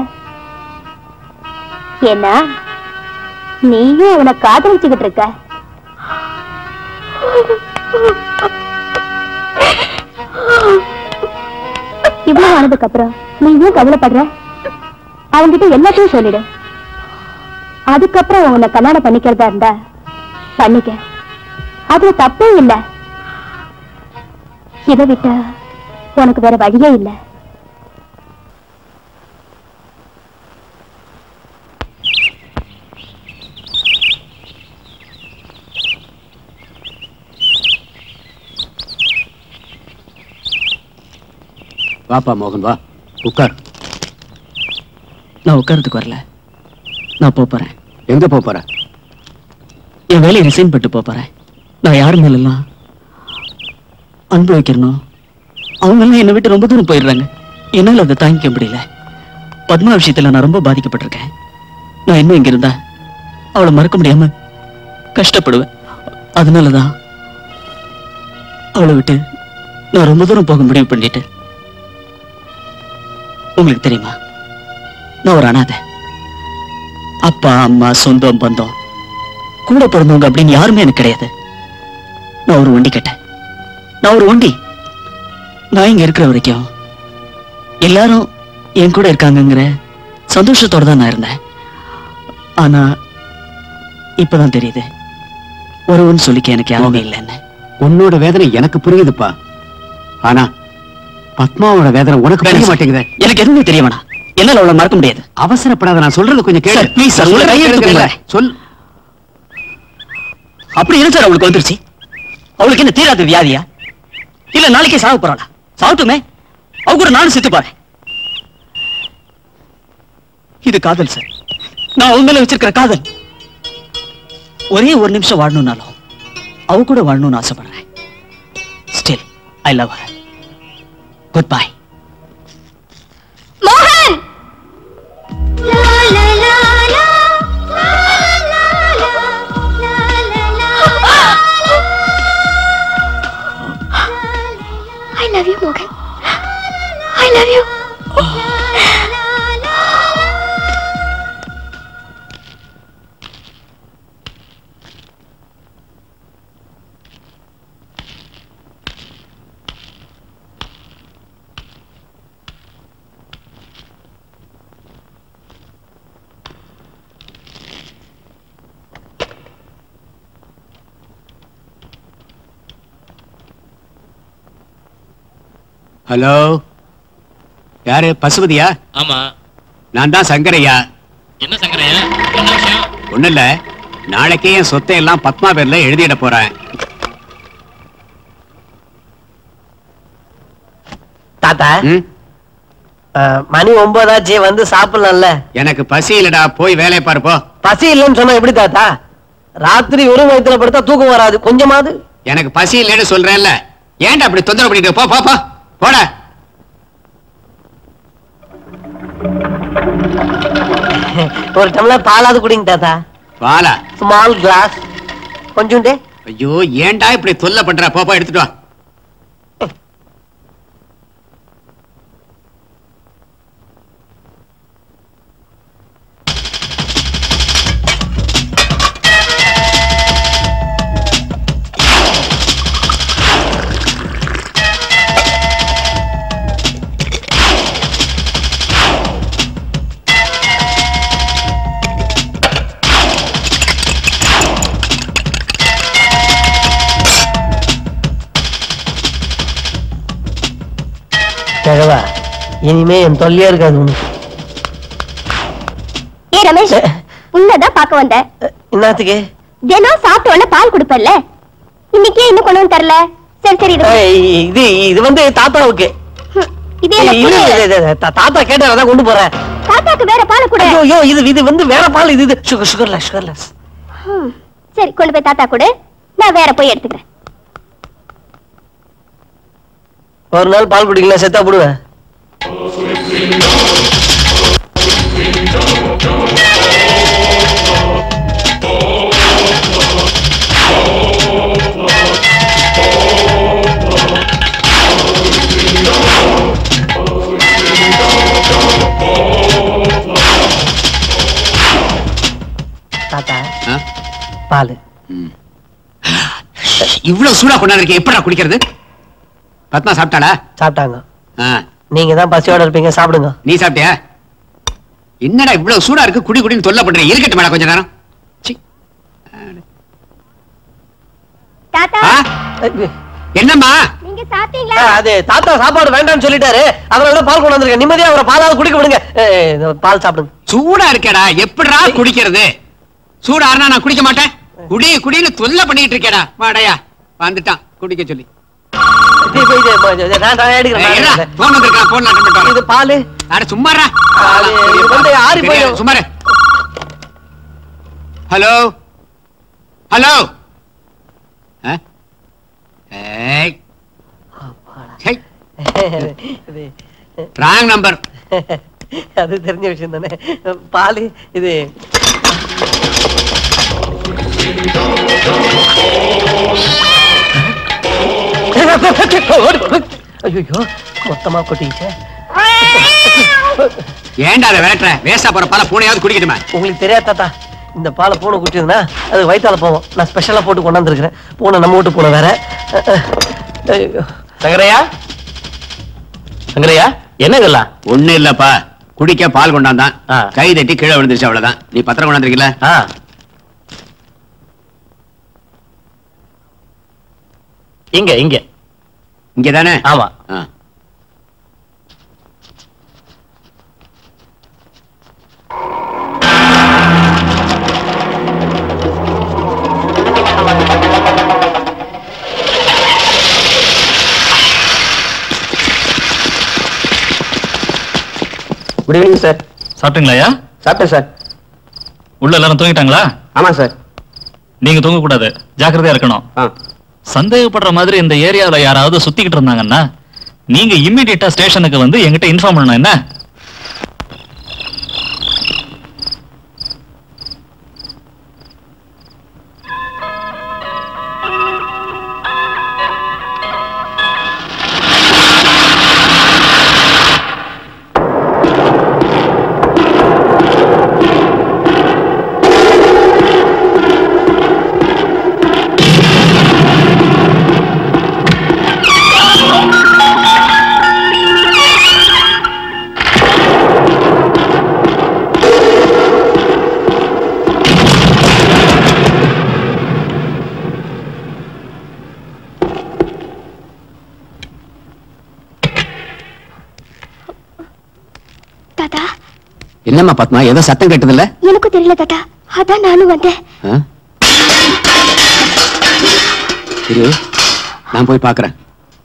[SPEAKER 6] ஏன்னா நீயும் அவனை காதலிச்சுக்கிட்டு இருக்க இவ்வளவு ஆனதுக்கு அப்புறம் நீ ஏன் கவலைப்படுற அவன்கிட்ட எல்லாத்தையும் சொல்லிடு அதுக்கப்புறம் அவன் உன்னை கல்யாணம் பண்ணிக்கிறதா இருந்தா பண்ணிக்க அதுல தப்பே இல்ல இதை விட்டா உனக்கு வேற வழியே இல்ல
[SPEAKER 2] வாப்பா மோகன் வா உட்கார்
[SPEAKER 3] நான் உட்கார்றதுக்கு வரல நான் போப் போறேன்
[SPEAKER 2] எங்க போப் போற
[SPEAKER 3] என் வேலையை ரிசைன் பண்ணிட்டு போப் போறேன் நான் யார் மேலெல்லாம் அன்பு வைக்கிறனோ அவங்க எல்லாம் என்னை விட்டு ரொம்ப தூரம் போயிடுறாங்க என்னால அதை தாங்கிக்க முடியல பத்மா விஷயத்துல நான் ரொம்ப பாதிக்கப்பட்டிருக்கேன் நான் இன்னும் இங்க இருந்தா அவளை மறக்க முடியாம கஷ்டப்படுவேன் அதனாலதான் அவளை விட்டு நான் ரொம்ப தூரம் போக முடிவு பண்ணிட்டேன் உங்களுக்கு தெரியுமா நான் ஒரு அனாதை அப்பா அம்மா சொந்தம் பந்தம் கூட பிறந்தவங்க அப்படின்னு யாருமே எனக்கு கிடையாது நான் ஒரு ஒண்டி கேட்டேன் நான் ஒரு ஒண்டி நான் இங்க இருக்கிற வரைக்கும் எல்லாரும் என் கூட இருக்காங்கங்கிற சந்தோஷத்தோட தான் நான் இருந்தேன் ஆனா இப்பதான் தெரியுது ஒருவன் சொல்லிக்க எனக்கு யாருமே இல்லைன்னு
[SPEAKER 2] உன்னோட வேதனை எனக்கு புரியுதுப்பா ஆனா பத்மாவோட வேதனை உனக்கு புரிய மாட்டேங்குதே
[SPEAKER 3] எனக்கு எதுவுமே தெரிய வேணாம் என்னால அவளை மறக்க முடியாது
[SPEAKER 2] அவசரப்படாத நான் சொல்றது கொஞ்சம் கேளு
[SPEAKER 3] சார், please சார்,
[SPEAKER 2] நான்
[SPEAKER 3] உங்களை
[SPEAKER 2] சொல்றதை
[SPEAKER 3] கையெழுத்து
[SPEAKER 2] கேளுங்க.
[SPEAKER 3] போடுறேன்.
[SPEAKER 2] சொல்
[SPEAKER 3] அப்படி என்ன சார் அவளுக்கு வந்துருச்சு அவளுக்கு என்ன தீராத வியாதியா இல்ல நாளைக்கே சாக போறாளா சாகட்டுமே அவ கூட நானும் செத்து போறேன் இது காதல் சார் நான் அவன் மேல வச்சிருக்கிற காதல் ஒரே ஒரு நிமிஷம் வாழணும்னாலும் அவ கூட வாழணும்னு ஆசைப்படுறேன் still I love her good bye
[SPEAKER 6] மோகன் ஐ லவ் யூ மோகன் ஐ லவ் யூ
[SPEAKER 2] ஹலோ யாரு பசுபதியா
[SPEAKER 10] ஆமா
[SPEAKER 2] நான் தான் சங்கரையா
[SPEAKER 10] என்ன சங்கரையா என்ன விஷயம்
[SPEAKER 2] ஒண்ணு இல்ல நாளைக்கே என் சொத்தை எல்லாம் பத்மா பேர்ல எழுதிட போறேன்
[SPEAKER 8] தாத்தா
[SPEAKER 2] ம்?
[SPEAKER 8] அஹ், மணி ஒன்பதாச்சு வந்து சாப்பிடலாம்ல
[SPEAKER 2] எனக்கு பசி இல்லடா போய் வேலையை பாரு போ
[SPEAKER 8] பசி இல்லைன்னு சொன்னா எப்படி தாத்தா ராத்திரி வெறும் வயித்துல படுத்தா தூக்கம் வராது கொஞ்சமாவது
[SPEAKER 2] எனக்கு பசி இல்லைன்னு சொல்றேன்ல ஏன்டா அப்படி தொந்தரவு பண்ணிட்டு போ போ போ போட
[SPEAKER 8] ஒரு டம்ளர் பாலாவது குடிங்க தாத்தா
[SPEAKER 2] பாலா
[SPEAKER 8] ஸ்மால் கிளாஸ் கொஞ்சோண்டே
[SPEAKER 2] ஐயோ ஏன்டா இப்படி தொல்லை பண்ற போ போ எடுத்துட்டு வா
[SPEAKER 8] கிழவா இனிமே என் தொல்லையே இருக்காது உனக்கு
[SPEAKER 6] ஏ ரமேஷ் உன்னதான் பார்க்க வந்தேன்
[SPEAKER 8] அஹ், என்னத்துக்கு
[SPEAKER 6] தினம் சாப்பிட்ட உடனே பால் கொடுப்பல்ல இன்னைக்கே இன்னும் கொண்டு வந்து தரல சரி சரி இது
[SPEAKER 8] ஏய், இது இது வந்து தாத்தாவுக்கு
[SPEAKER 6] ஹம், இது
[SPEAKER 8] இல்ல,
[SPEAKER 6] எனக்கு
[SPEAKER 8] இல்ல,
[SPEAKER 6] புரியல.
[SPEAKER 8] இல்ல, இல்ல, தா- தாத்தா கேட்டார் அதான் கொண்டு போறேன்
[SPEAKER 6] தாத்தாக்கு வேற பால் கொடு
[SPEAKER 8] ஐயோ ஐயோ, இது இது வந்து வேற பால் இது இது சுகர் சுகர்லெஸ் சுகர்லெஸ்
[SPEAKER 6] ஹம், சரி கொண்டு போய் தாத்தா கொடு நான் வேற போய் எடுத்துக்கிறேன்
[SPEAKER 8] ஒரு நாள் பால் குடிக்கலாம் செத்தா போடுவேன் தாத்தா
[SPEAKER 2] ஆ?
[SPEAKER 8] பால்
[SPEAKER 2] இவ்வளவு சூடா கொண்டாந்துருக்கேன் எப்படா குடிக்கிறது பத்மா சாப்பிட்டாளா
[SPEAKER 8] சாப்பிட்டாங்க
[SPEAKER 2] ஆ,
[SPEAKER 8] நீங்க தான் பசியோட இருப்பீங்க சாப்பிடுங்க
[SPEAKER 2] நீ சாப்பிட்டியா என்னடா இவ்வளவு சூடா இருக்கு குடி குடின்னு தொல்லை பண்றேன் இருக்கட்டும் மேடம் கொஞ்ச நேரம் சீ.
[SPEAKER 6] தாத்தா
[SPEAKER 2] ஆ? என்னம்மா
[SPEAKER 6] நீங்க
[SPEAKER 8] ஆ,
[SPEAKER 6] சாப்பிட்டீங்களா
[SPEAKER 8] அது தாத்தா சாப்பாடு வேண்டாம்னு சொல்லிட்டாரு அதனால தான் பால் கொண்டு வந்திருக்கேன் நிம்மதியா அவரை பாலாவது குடிக்க விடுங்க ஏய், இந்த பால் சாப்பிடுங்க
[SPEAKER 2] சூடா இருக்கேடா எப்படிடா குடிக்கிறது சூடா ஆறுனா நான் குடிக்க மாட்டேன் குடி குடின்னு தொல்லை பண்ணிட்டு இருக்கேடா வாடையா வந்துட்டான் குடிக்க சொல்லி
[SPEAKER 8] இது, இது, இது, இது, நான் நான் எடுக்கிறேன், நான் எடுக்கிறேன்.
[SPEAKER 2] போன் வந்திருக்கான் போன் அட்டன்
[SPEAKER 8] இது
[SPEAKER 2] பண்ணிட்டு
[SPEAKER 8] பால்
[SPEAKER 2] அட சும்மாரா
[SPEAKER 8] அது, இது வந்து ஆறி போயிடும்.
[SPEAKER 2] சும்மாரு ஹலோ ஹலோ ஏய் ஹேய்
[SPEAKER 8] இது,
[SPEAKER 2] ராங் நம்பர்
[SPEAKER 8] அது தெரிஞ்ச விஷயம் தானே பால் இது ஐயோ மொத்தமா கொட்டிக்கிச்சே
[SPEAKER 2] ஏன்டா அதை விரட்டுற வேஸ்டா போற பால பூனையாவது குடிக்கட்டுமா
[SPEAKER 8] உங்களுக்கு தெரியாது தாத்தா இந்த பாலை பூனை குட்டிருந்தா அது வயித்தால போவோம் நான் ஸ்பெஷலா போட்டு கொண்டாந்துருக்கிறேன் பூனை நம்ம வீட்டு பூனை வேற ஐயோ.
[SPEAKER 4] சங்கரையா சங்கரையா என்ன இதெல்லாம்
[SPEAKER 2] ஒண்ணு இல்லப்பா குடிக்க பால் கொண்டாந்தான்
[SPEAKER 4] ஆ.
[SPEAKER 2] கை தட்டி கீழே விழுந்துருச்சு அவ்வளவுதான் நீ பத்திரம் கொண்டாந்துருக்கல
[SPEAKER 4] ஆ இங்க இங்க
[SPEAKER 2] இங்க தானே
[SPEAKER 4] ஆமா
[SPEAKER 2] குட் ஈவினிங் சார்
[SPEAKER 10] சாப்பிட்டீங்களாயா
[SPEAKER 2] சாப்பிட்டேன் சார்
[SPEAKER 10] உள்ள எல்லாரும் தூங்கிட்டாங்களா
[SPEAKER 2] ஆமா சார்
[SPEAKER 10] நீங்க தூங்க கூடாது ஜாக்கிரதையா இருக்கணும்
[SPEAKER 2] ஆ
[SPEAKER 10] சந்தேகப்படுற மாதிரி இந்த ஏரியாவுல யாராவது சுத்திக்கிட்டு இருந்தாங்கன்னா நீங்க இம்மிடியட்டா ஸ்டேஷனுக்கு வந்து என்கிட்ட இன்ஃபார்ம் பண்ணணும் என்ன
[SPEAKER 6] தாத்தா
[SPEAKER 2] என்னம்மா பத்மா ஏதோ சத்தம் கேட்டதில்ல
[SPEAKER 6] எனக்கும் தெரியல தாத்தா அதான் நானும் வந்தேன்
[SPEAKER 2] ஆ? இரு நான் போய் பார்க்கறேன்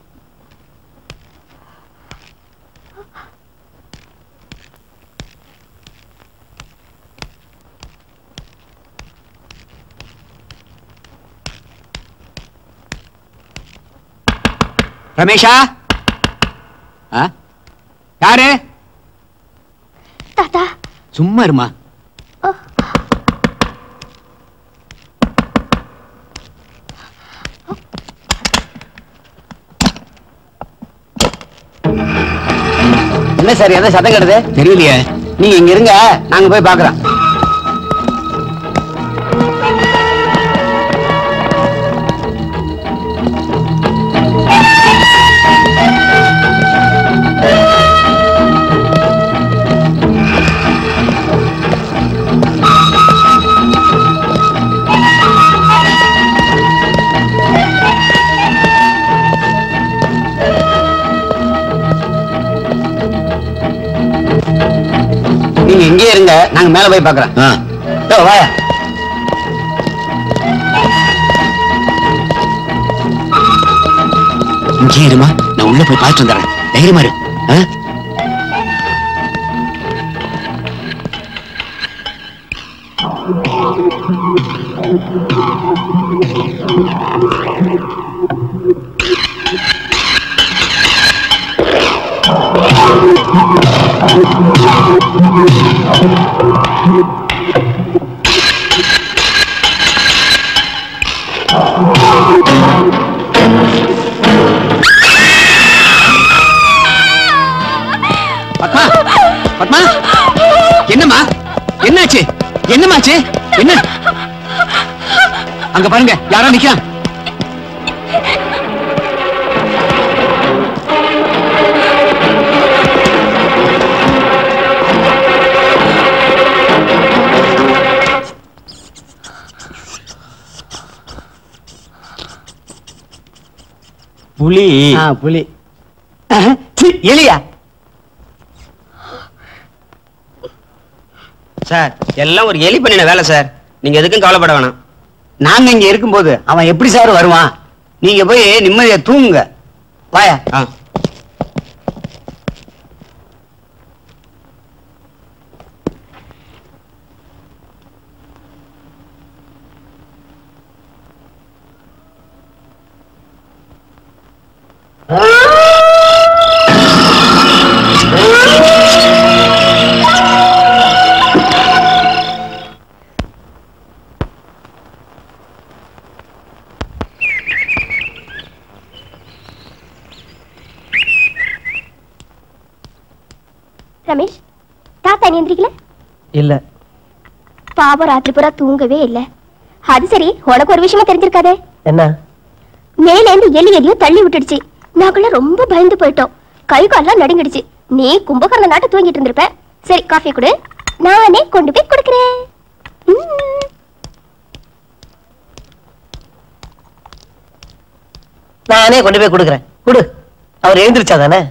[SPEAKER 2] ரமேஷா ஆ? யாரு
[SPEAKER 6] தாத்தா
[SPEAKER 2] சும்மா இருமா என்ன சார் எதை சத்தம் கெடுது தெரியலையே நீங்க இங்க இருங்க நாங்க போய் பாக்குறோம் நீங்க இங்கே இருங்க நாங்க மேல போய் பாக்குறோம் யோ, வாயா இங்கே இருமா நான் உள்ள போய் பார்த்துட்டு வந்துடுறேன் தைரியமா இரு ஆ? பத்மா பத்மா என்னம்மா என்னாச்சு என்னமாச்சு என்ன அங்க பாருங்க யாரோ நிக்கலாம்
[SPEAKER 3] புலி
[SPEAKER 2] புலி சி, எலியா
[SPEAKER 3] சார் எல்லாம் ஒரு எலி பண்ணின வேலை சார் நீங்க எதுக்கும் கவலைப்பட வேணாம்
[SPEAKER 2] நாங்க இங்க இருக்கும்போது அவன் எப்படி சார் வருவான் நீங்க போய் நிம்மதியா தூங்குங்க வாயா
[SPEAKER 3] ஆ
[SPEAKER 6] ரமேஷ் தாத்தா நீ எந்திரிக்கல
[SPEAKER 8] இல்ல
[SPEAKER 6] பாவம் ராத்திரி பூரா தூங்கவே இல்ல அது சரி உனக்கு ஒரு விஷயமா தெரிஞ்சிருக்காதே
[SPEAKER 8] என்ன
[SPEAKER 6] மேல இருந்து எலி எதையோ தள்ளி விட்டுடுச்சு நாங்களாம் ரொம்ப பயந்து போயிட்டோம் கை கால்லாம் நடுங்கிடுச்சு நீ கும்பகர்ண நாட்டு தூங்கிட்டு இருந்திருப்ப சரி காஃபி கொடு நானே கொண்டு போய் கொடுக்கிறேன் ம்.
[SPEAKER 8] நானே கொண்டு போய் கொடுக்குறேன் கொடு அவர் எழுந்திருச்சா தானே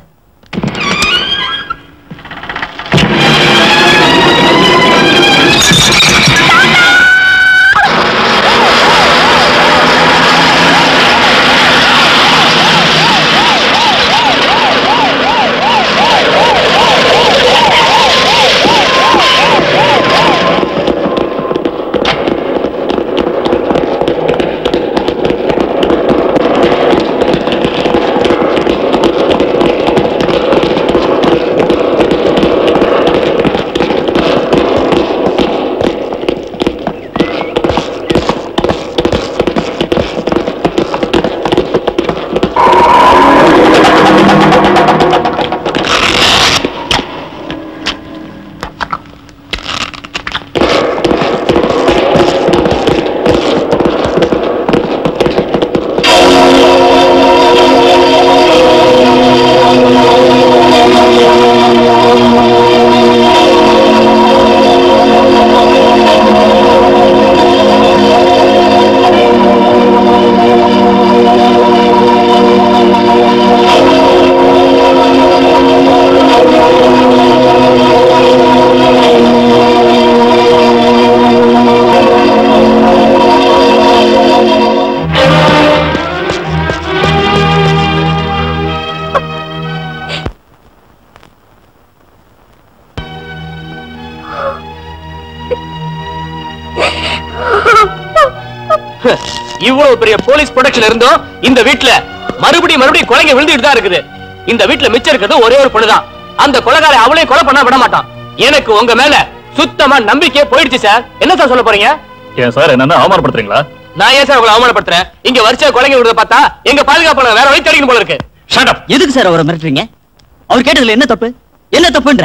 [SPEAKER 4] இவ்வளவு பெரிய போலீஸ் ப்ரொடக்ஷன் இருந்தும் இந்த வீட்ல மறுபடியும் மறுபடியும் கொலைங்க விழுந்துட்டு தான் இருக்குது இந்த வீட்ல மிச்சம் இருக்கிறது ஒரே ஒரு பொண்ணுதான் அந்த கொலைகாரை அவளே கொலை பண்ண விட மாட்டான் எனக்கு உங்க மேல சுத்தமா நம்பிக்கையே போயிடுச்சு சார் என்ன சார் சொல்ல போறீங்க
[SPEAKER 10] ஏன் சார் என்ன அவமானப்படுத்துறீங்களா
[SPEAKER 4] நான் ஏன் சார் உங்களை அவமானப்படுத்துறேன் இங்க வரிசையா கொலைங்க விடுறத பார்த்தா எங்க பாதுகாப்பு வேற வழி தேடிக்கணும் போல இருக்கு
[SPEAKER 10] ஷட் அப்
[SPEAKER 3] எதுக்கு சார் அவரை மிரட்டுறீங்க அவர் கேட்டதுல என்ன தப்பு என்ன தப்புன்ற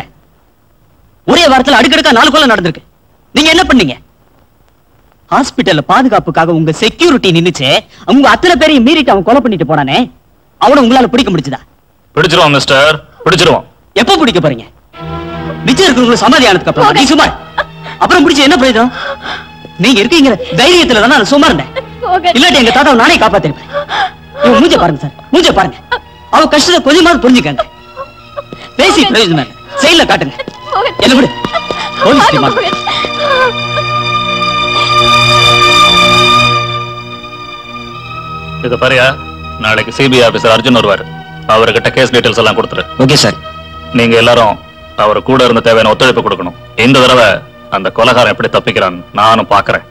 [SPEAKER 3] ஒரே வாரத்துல அடுக்கடுக்கா நாலு கொலை நடந்திருக்கு நீங்க என்ன பண்ணீங்க ஹாஸ்பிடல்ல பாதுகாப்புக்காக உங்க செக்யூரிட்டி நின்னுச்சு உங்க அத்தனை பேரையும் மீறிட்டு அவன் கொலை பண்ணிட்டு போனானே அவனை உங்களால பிடிக்க முடிச்சுதா
[SPEAKER 10] பிடிச்சிருவோம் மிஸ்டர் பிடிச்சிருவோம்
[SPEAKER 3] எப்ப பிடிக்க போறீங்க மிச்சம் இருக்கிறவங்க சமாதி ஆனதுக்கு அப்புறம் நீ சும்மா இரு. அப்புறம் பிடிச்ச என்ன பிரயோஜனம் நீங்க இருக்கீங்க தைரியத்துல தானே நான் சும்மா இருந்தேன் இல்லாட்டி எங்க தாத்தாவை நானே காப்பாத்திருப்பேன் இவன் மூஞ்ச பாருங்க சார் மூஞ்ச பாருங்க அவ கஷ்டத்தை கொஞ்சமாவது புரிஞ்சுக்கங்க பேசி பிரயோஜனம் இல்லை செயல காட்டுங்க என்ன விடு போலீஸ் டிமாண்ட்
[SPEAKER 10] இத பாரியா நாளைக்கு சிபிஐ ஆபீசர் அர்ஜுன் வருவாரு அவர்கிட்ட கேஸ் டீடைல்ஸ் எல்லாம் கொடுத்துரு
[SPEAKER 3] ஓகே சார்
[SPEAKER 10] நீங்க எல்லாரும் அவர் கூட இருந்த தேவையான ஒத்துழைப்பு கொடுக்கணும் இந்த தடவை அந்த கொலகாரன் எப்படி தப்பிக்கிறான் நானும் பாக்குறேன்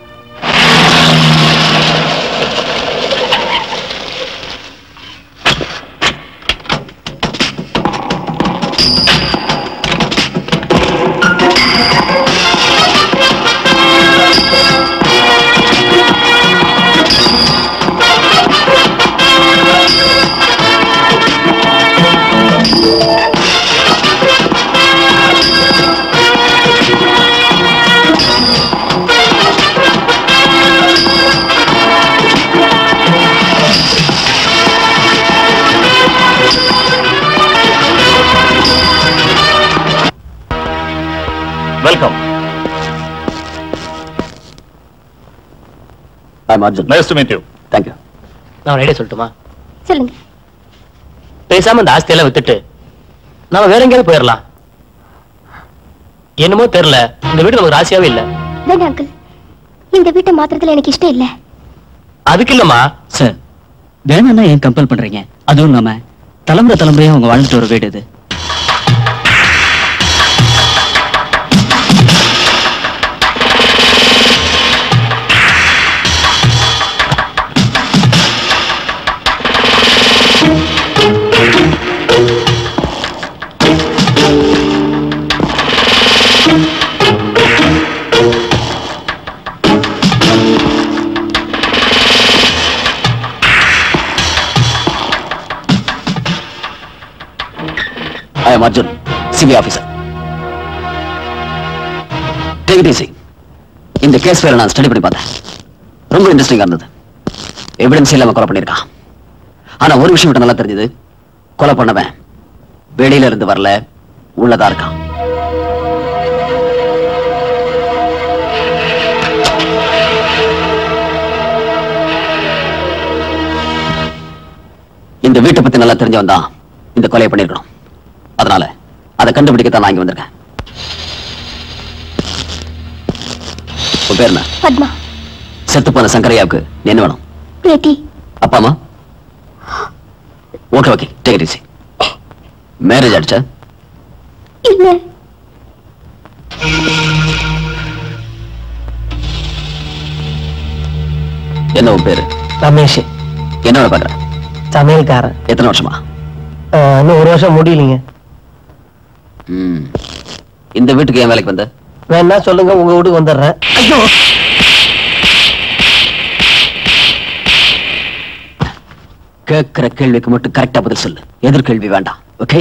[SPEAKER 10] welcome
[SPEAKER 2] I'm Arjun
[SPEAKER 10] nice to meet you
[SPEAKER 2] thank you
[SPEAKER 4] நான் ஐடியா சொல்லட்டுமா
[SPEAKER 6] சொல்லுங்க
[SPEAKER 4] பேசாம இந்த ஆஸ்தியெல்லாம் வித்துட்டு நாம வேற எங்கேயாவது போயிடலாம் என்னமோ தெரியல இந்த வீடு நமக்கு ராசியாவே இல்ல
[SPEAKER 6] வேண்டாம் அங்கிள் இந்த வீட்டை மாத்திரத்துல எனக்கு இஷ்டம் இல்ல
[SPEAKER 4] அதுக்கு இல்லம்மா
[SPEAKER 3] சார் வேணும்னா ஏன் கம்பல் பண்றீங்க அதுவும் இல்லாம தலைமுறை தலைமுறையா அவங்க வாழ்ந்துட்டு வர வீடு இது
[SPEAKER 2] I am Arjun CBI officer take it easy இந்த கேஸ் ஃபைலை நான் ஸ்டடி பண்ணி பார்த்தேன் ரொம்ப இன்ட்ரெஸ்டிங்கா இருந்தது எவிடன்ஸ் இல்லாம கொலை பண்ணியிருக்கான் ஆனா ஒரு விஷயம் மட்டும் நல்லா தெரிஞ்சது கொலை பண்ணவன் வெளியில இருந்து வரல உள்ளதா இருக்கான் இந்த வீட்டை பத்தி நல்லா தெரிஞ்சவன் தான் இந்த கொலையை பண்ணிருக்கணும் அதனால அதை கண்டுபிடிக்கத்தான் நான் இங்க வந்திருக்கேன் உன் பேர் என்ன
[SPEAKER 6] பத்மா
[SPEAKER 2] செத்து போன சங்கரையாவுக்கு நீ என்ன வேணும்
[SPEAKER 6] பேட்டி
[SPEAKER 2] அப்பா அம்மா okay okay take it easy marriage ஆயிடுச்சா
[SPEAKER 6] இல்ல
[SPEAKER 2] என்ன உன் பேரு
[SPEAKER 8] ரமேஷ்
[SPEAKER 2] என்ன வேலை பாக்குற
[SPEAKER 8] சமையல்காரன்
[SPEAKER 2] எத்தனை வருஷமா
[SPEAKER 8] அஹ், இன்னும் ஒரு வருஷம் முடியலைங்க
[SPEAKER 2] ம். இந்த வீட்டுக்கு ஏன் வேலைக்கு வந்த
[SPEAKER 8] வேணா சொல்லுங்க உங்க வீட்டுக்கு வந்துடுறேன் ஐயோ
[SPEAKER 2] கேட்கிற கேள்விக்கு மட்டும் கரெக்டா பதில் சொல்லு எதிர்கேள்வி வேண்டாம் ஓகே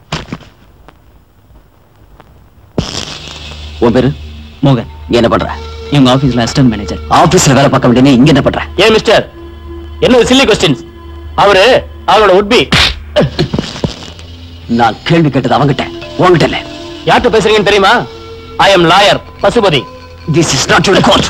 [SPEAKER 2] உன் பேரு
[SPEAKER 3] மோகன்
[SPEAKER 2] நீ என்ன பண்ற
[SPEAKER 3] இவங்க ஆபீஸ்ல அசிஸ்டன்ட் மேனேஜர்
[SPEAKER 2] ஆபீஸ்ல வேலை பார்க்க வேண்டிய நீ இங்க என்ன பண்ற
[SPEAKER 4] ஏன் மிஸ்டர் என்ன சில்லி கொஸ்டின்ஸ் அவரு அவரோட உட்பி
[SPEAKER 2] நான் கேள்வி கேட்டது அவங்கிட்ட உன்கிட்ட இல்ல
[SPEAKER 4] யார்கிட்ட பேசுறீங்கன்னு தெரியுமா I am lawyer Pasupathi
[SPEAKER 2] this is not your court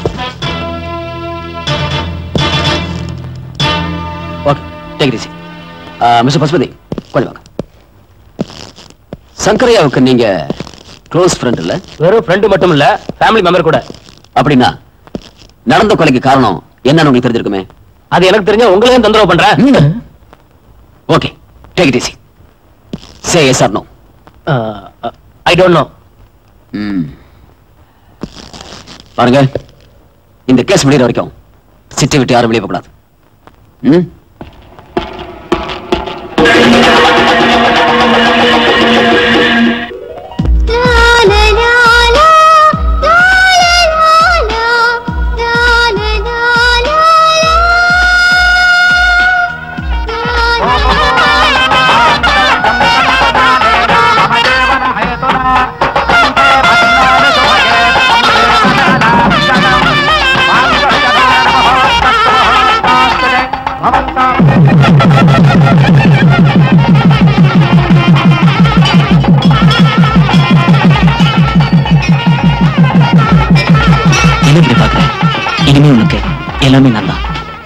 [SPEAKER 2] okay take it easy mister Pasupathi கொஞ்சம் வாங்க சங்கரையாவுக்கு நீங்க க்ளோஸ் ஃப்ரெண்ட் இல்ல
[SPEAKER 4] வெறும் ஃப்ரெண்டு மட்டும் இல்ல ஃபேமிலி மெம்பர் கூட
[SPEAKER 2] அப்படின்னா நடந்த கொலைக்கு காரணம் என்னன்னு உங்களுக்கு தெரிஞ்சிருக்குமே
[SPEAKER 4] அது எனக்கு தெரிஞ்ச உங்களையும் தொந்தரவு பண்றேன்
[SPEAKER 2] okay take it easy say yes or no
[SPEAKER 4] I don't know
[SPEAKER 2] பாருங்க இந்த கேஸ் முடிகிற வரைக்கும் சிட்டி விட்டு யாரும் வெளியே போகக்கூடாது ம்
[SPEAKER 3] என்ன இப்படி பாக்குற இனிமே உனக்கு எல்லாமே நல்லா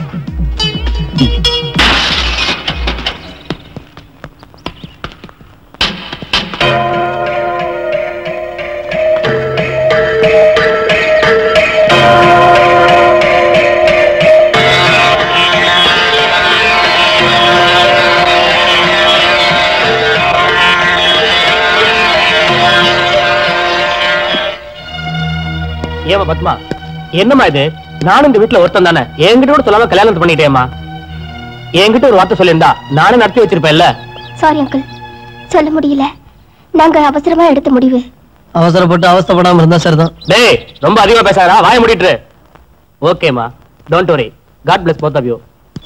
[SPEAKER 4] ஏமா பத்மா என்னம்மா இது நானும் இந்த வீட்டுல ஒருத்தன் தானே என்கிட்ட கூட சொல்லாம கல்யாணம் பண்ணிட்டேம்மா என்கிட்ட ஒரு வார்த்தை சொல்லியிருந்தா நானே நடத்தி வச்சிருப்பேன்ல
[SPEAKER 6] சாரி அங்கிள் சொல்ல முடியல நாங்க அவசரமா எடுத்த முடிவு
[SPEAKER 8] அவசரப்பட்டு அவஸ்தைப்படாம இருந்தா சரிதான்
[SPEAKER 4] டேய் ரொம்ப அதிகமா பேசாதடா வாய மூடிட்டு ஓகேமா don't worry God bless both of you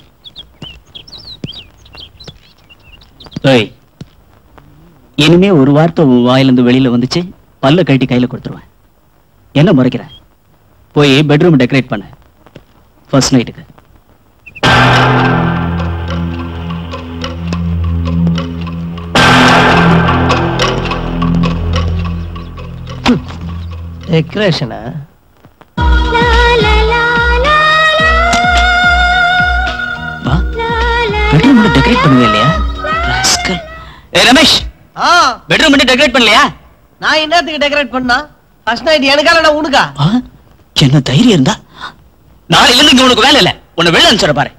[SPEAKER 3] ஏய் இனிமே ஒரு வார்த்தை உன் வாயிலிருந்து வெளியில வந்துச்சு பல்ல கட்டி கையில கொடுத்துருவேன் என்ன முறைக்கிற போய் பெட்ரூம் டெக்கரேட் பண்ண ஃபர்ஸ்ட் நைட்டுக்கு
[SPEAKER 8] டெக்கரேஷனா
[SPEAKER 3] வா பெட்ரூம் மட்டும் டெக்கரேட் பண்ணுவே இல்லையா rascal. ஏய் ரமேஷ்
[SPEAKER 8] ஆ
[SPEAKER 3] பெட்ரூம் மட்டும் டெக்கரேட் பண்ணலையா
[SPEAKER 8] நான் என்னத்துக்கு டெக்கரேட் பண்ணா ஃபர்ஸ்ட் நைட் எனக்கால நான் உனக்கா
[SPEAKER 3] ஆ, என்ன தைரியம் இருந்தா நாளையில இருந்து இங்க உனக்கு வேலை இல்ல உன்னை வெளில அனுப்பிச்சுட பாரு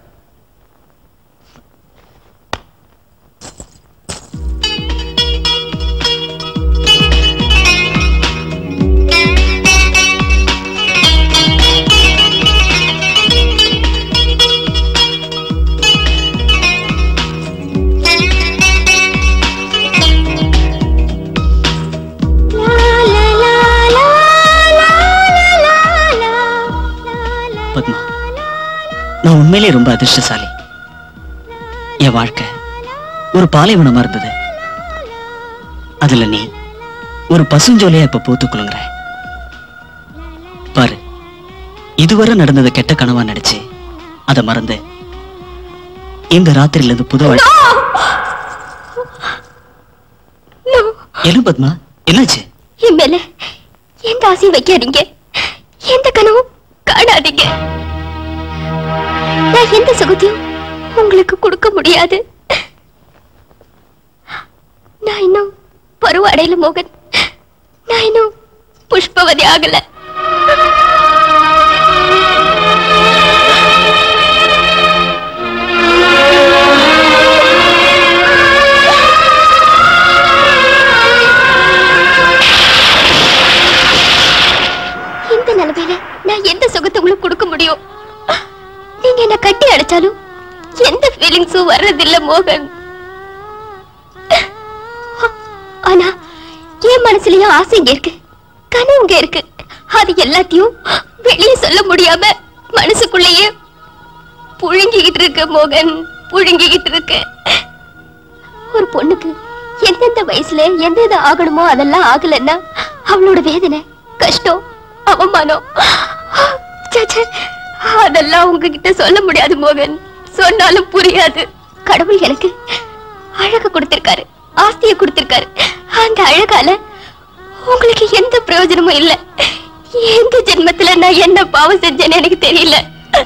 [SPEAKER 3] பத்மா நான் உண்மையிலேயே ரொம்ப அதிர்ஷ்டசாலி என் வாழ்க்கை ஒரு பாலைவனமா இருந்தது அதுல நீ ஒரு பசுஞ்சோலையா இப்ப பூத்து குலுங்குற பாரு இதுவரை நடந்தது கெட்ட கனவா நடிச்சு அத மறந்து இந்த ராத்திரியில இருந்து புது வாழ்க்கை என்ன பத்மா என்னாச்சு
[SPEAKER 6] என் மேல எந்த ஆசையும் வைக்காதீங்க எந்த கனவும் காணாதீங்க நான் எந்த சுகத்தையும் உங்களுக்கு கொடுக்க முடியாது நான் இன்னும் பருவ அடையில மோகன் நான் இன்னும் புஷ்பவதி ஆகல இந்த நிலைமையில நான் எந்த சுகத்தை உங்களுக்கு கொடுக்க முடியும் நீங்க என்ன கட்டி அடைச்சாலும் எந்த ஃபீலிங்ஸும் வர்றதில்ல மோகன் ஆனா என் மனசுலயும் ஆசைங்க இருக்கு கனவுங்க இருக்கு அது எல்லாத்தையும் வெளியே சொல்ல முடியாம மனசுக்குள்ளேயே புழுங்கிக்கிட்டு இருக்கு மோகன் புழுங்கிக்கிட்டு இருக்கு ஒரு பொண்ணுக்கு எந்தெந்த வயசுல எந்தெந்த ஆகணுமோ அதெல்லாம் ஆகலைன்னா அவளோட வேதனை கஷ்டம் அவமானம் ச்சே, ச்சே, அதெல்லாம் உங்ககிட்ட சொல்ல முடியாது மோகன் சொன்னாலும் புரியாது கடவுள் எனக்கு அழக கொடுத்திருக்காரு ஆஸ்திய கொடுத்திருக்காரு அந்த அழகால உங்களுக்கு எந்த பிரயோஜனமும் இல்ல எந்த ஜென்மத்துல நான் என்ன பாவம் செஞ்சேன்னு எனக்கு தெரியல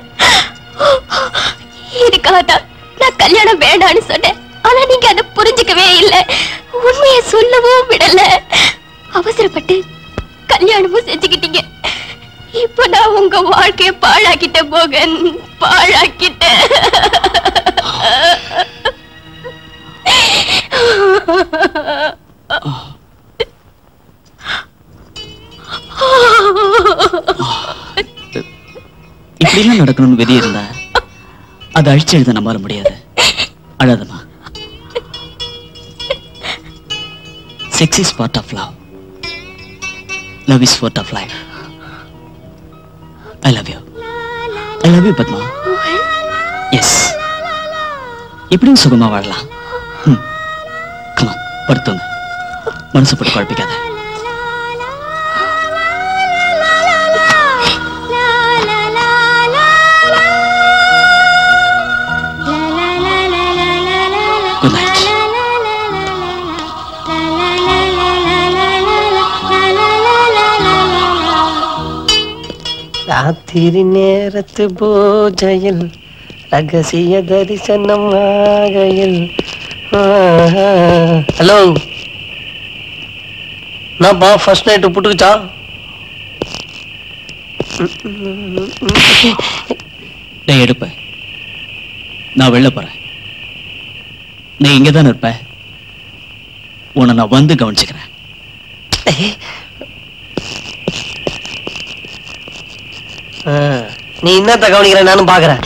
[SPEAKER 6] இதுக்காக தான் நான் கல்யாணம் வேண்டாம்னு சொன்னேன் ஆனா நீங்க அதை புரிஞ்சுக்கவே இல்ல உண்மையை சொல்லவும் விடல அவசரப்பட்டு கல்யாணமும் செஞ்சுக்கிட்டீங்க இப்ப நான் உங்க வாழ்க்கைய பாழாக்கிட்டேன் போகன் பாழாக்கிட்டேன்
[SPEAKER 3] இப்படிலாம் நடக்கணும்னு விதி இருந்தா அதை அழிச்சு எழுத நம்மால முடியாது அழாதம்மா sex is part of love love is part of life I love you I love you Padma yes இப்படியும் சுகமா வாழலாம் கமா படுத்துங்க மனசு போட்டு குழப்பிக்காத குட் நைட்
[SPEAKER 8] ராத்திரி நேரத்து பூஜையில் ரகசிய தரிசனம் ஆகையில் ஹலோ என்னப்பா ஃபர்ஸ்ட் நைட்டு புட்டுக்குச்சா
[SPEAKER 3] டேய் எடுப்ப நான் வெளில போறேன் நீ இங்க தானே இருப்ப உன்னை நான் வந்து கவனிச்சுக்கிறேன்
[SPEAKER 8] ஆ, நீ என்னத்த கவனிக்கிற நானும் பாக்குறேன்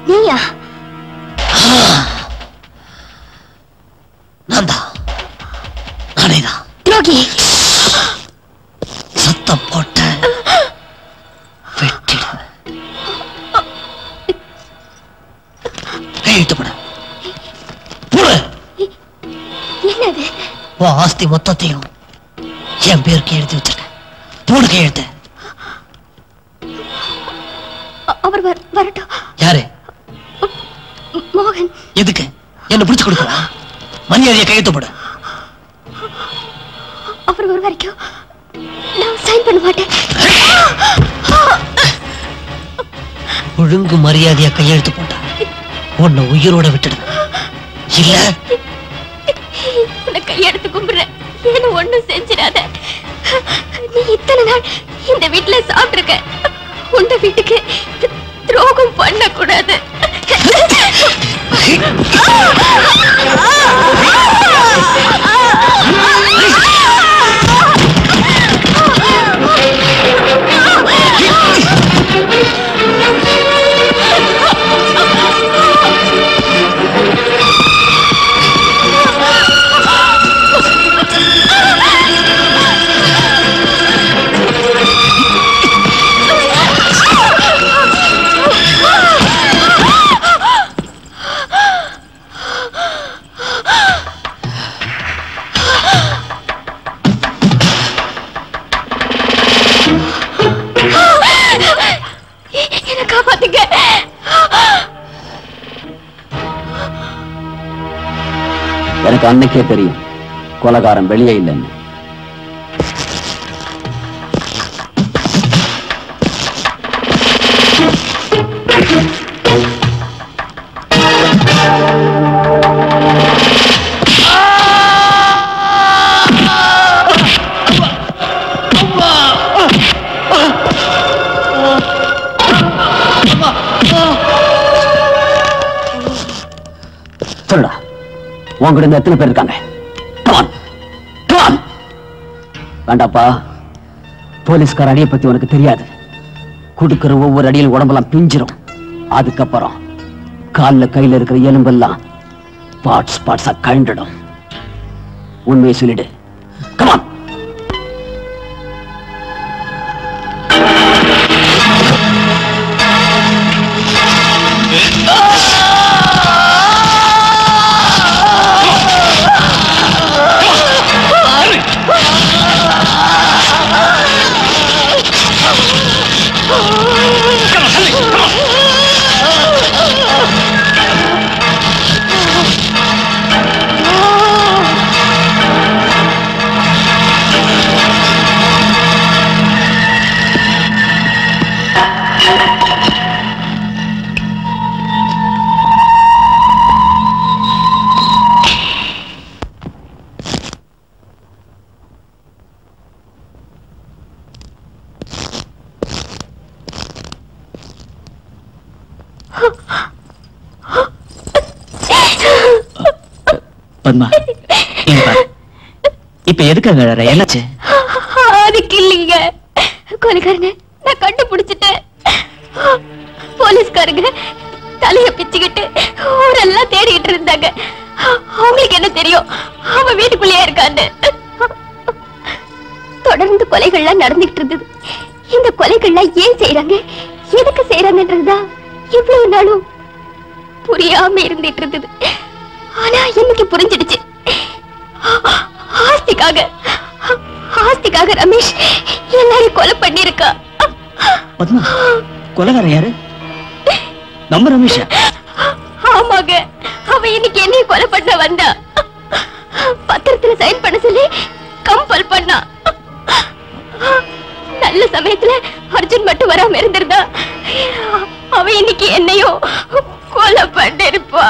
[SPEAKER 6] நீயா
[SPEAKER 8] நான் தான் நானே தான்
[SPEAKER 6] துரோகி
[SPEAKER 8] சத்தம் போட்ட வெட்டிடுவேன் கையெழுத்து போட போடு
[SPEAKER 6] என்னது
[SPEAKER 8] உன் ஆஸ்தி மொத்தத்தையும் என் பேருக்கு எழுதி வச்சிருக்கேன் போடு கையெழுத்து
[SPEAKER 6] அ- அவர் வர- வரட்டும்
[SPEAKER 8] யாரு
[SPEAKER 6] ம- மோகன்
[SPEAKER 8] எதுக்கு என்ன பிடிச்சு கொடுக்கவா மரியாதையை கையெழுத்து போடு
[SPEAKER 6] அவர் ஒரு வரைக்கும் நான் சைன் பண்ண மாட்டேன்
[SPEAKER 8] ஒழுங்கு மரியாதையா கையெழுத்து போட்டா உன்னை உயிரோட விட்டுடுவேன் இல்ல
[SPEAKER 6] உன்னை கையெடுத்து கும்பிடுறேன் என்ன ஒண்ணும் செஞ்சிடாத நீ இத்தனை நாள் இந்த வீட்டுல சாப்பிட்டிருக்க உண்ட வீட்டுக்கு துரோகம் பண்ண கூடாது என்ன காப்பாத்துங்க
[SPEAKER 2] எனக்கு அன்னைக்கே தெரியும் கொலகாரம் வெளியே இல்லைன்னு சொல்லுடா உங்ககிட்ட இருந்து எத்தனை பேர் இருக்காங்க Come on. Come on. வேண்டாப்பா போலீஸ்கார அடியை பத்தி உனக்கு தெரியாது கொடுக்கிற ஒவ்வொரு அடியிலும் உடம்பெல்லாம் பிஞ்சிரும் அதுக்கப்புறம் கால்ல கையில இருக்கிற எலும்பெல்லாம் பார்ட்ஸ் பார்ட்ஸா கழண்டுடும் உண்மையை சொல்லிடு கமான்
[SPEAKER 3] பத்மா இங்க பாரு இப்ப எதுக்காக அழற என்னாச்சு
[SPEAKER 6] அதுக்கு இல்லைங்க கொலைக்காரங்க நான் கண்டுபிடிச்சிட்டேன் போலீஸ்காரங்க தலைய பிச்சுக்கிட்டு ஊரெல்லாம் தேடிட்டு இருந்தாங்க அவங்களுக்கு என்ன தெரியும் அவன் வீட்டுக்குள்ளேயே இருக்கான்னு தொடர்ந்து கொலைகள்லாம் நடந்துகிட்டு இருந்தது இந்த கொலைகள்லாம் ஏன் செய்யறாங்க எதுக்கு செய்யறாங்கன்றதுதான் இவ்வளவு நாளும் புரியாம இருந்துட்டு இருந்தது ஆனா இன்னைக்கு புரிஞ்சிடுச்சு ஆஸ்திக்காக ஆஸ்திக்காக ரமேஷ் எல்லாரையும் கொலை பண்ணிருக்கா
[SPEAKER 3] பத்மா கொலகாரன் யாரு நம்ம ரமேஷா
[SPEAKER 6] ஆமாங்க அவ இன்னைக்கு என்னையும் கொலை பண்ண வந்தா பத்திரத்துல சைன் பண்ண சொல்லி கம்பல் பண்ணா நல்ல சமயத்துல அர்ஜுன் மட்டும் வராம இருந்திருந்தா அவ இன்னைக்கு என்னையும் கொலை பண்ணிருப்பா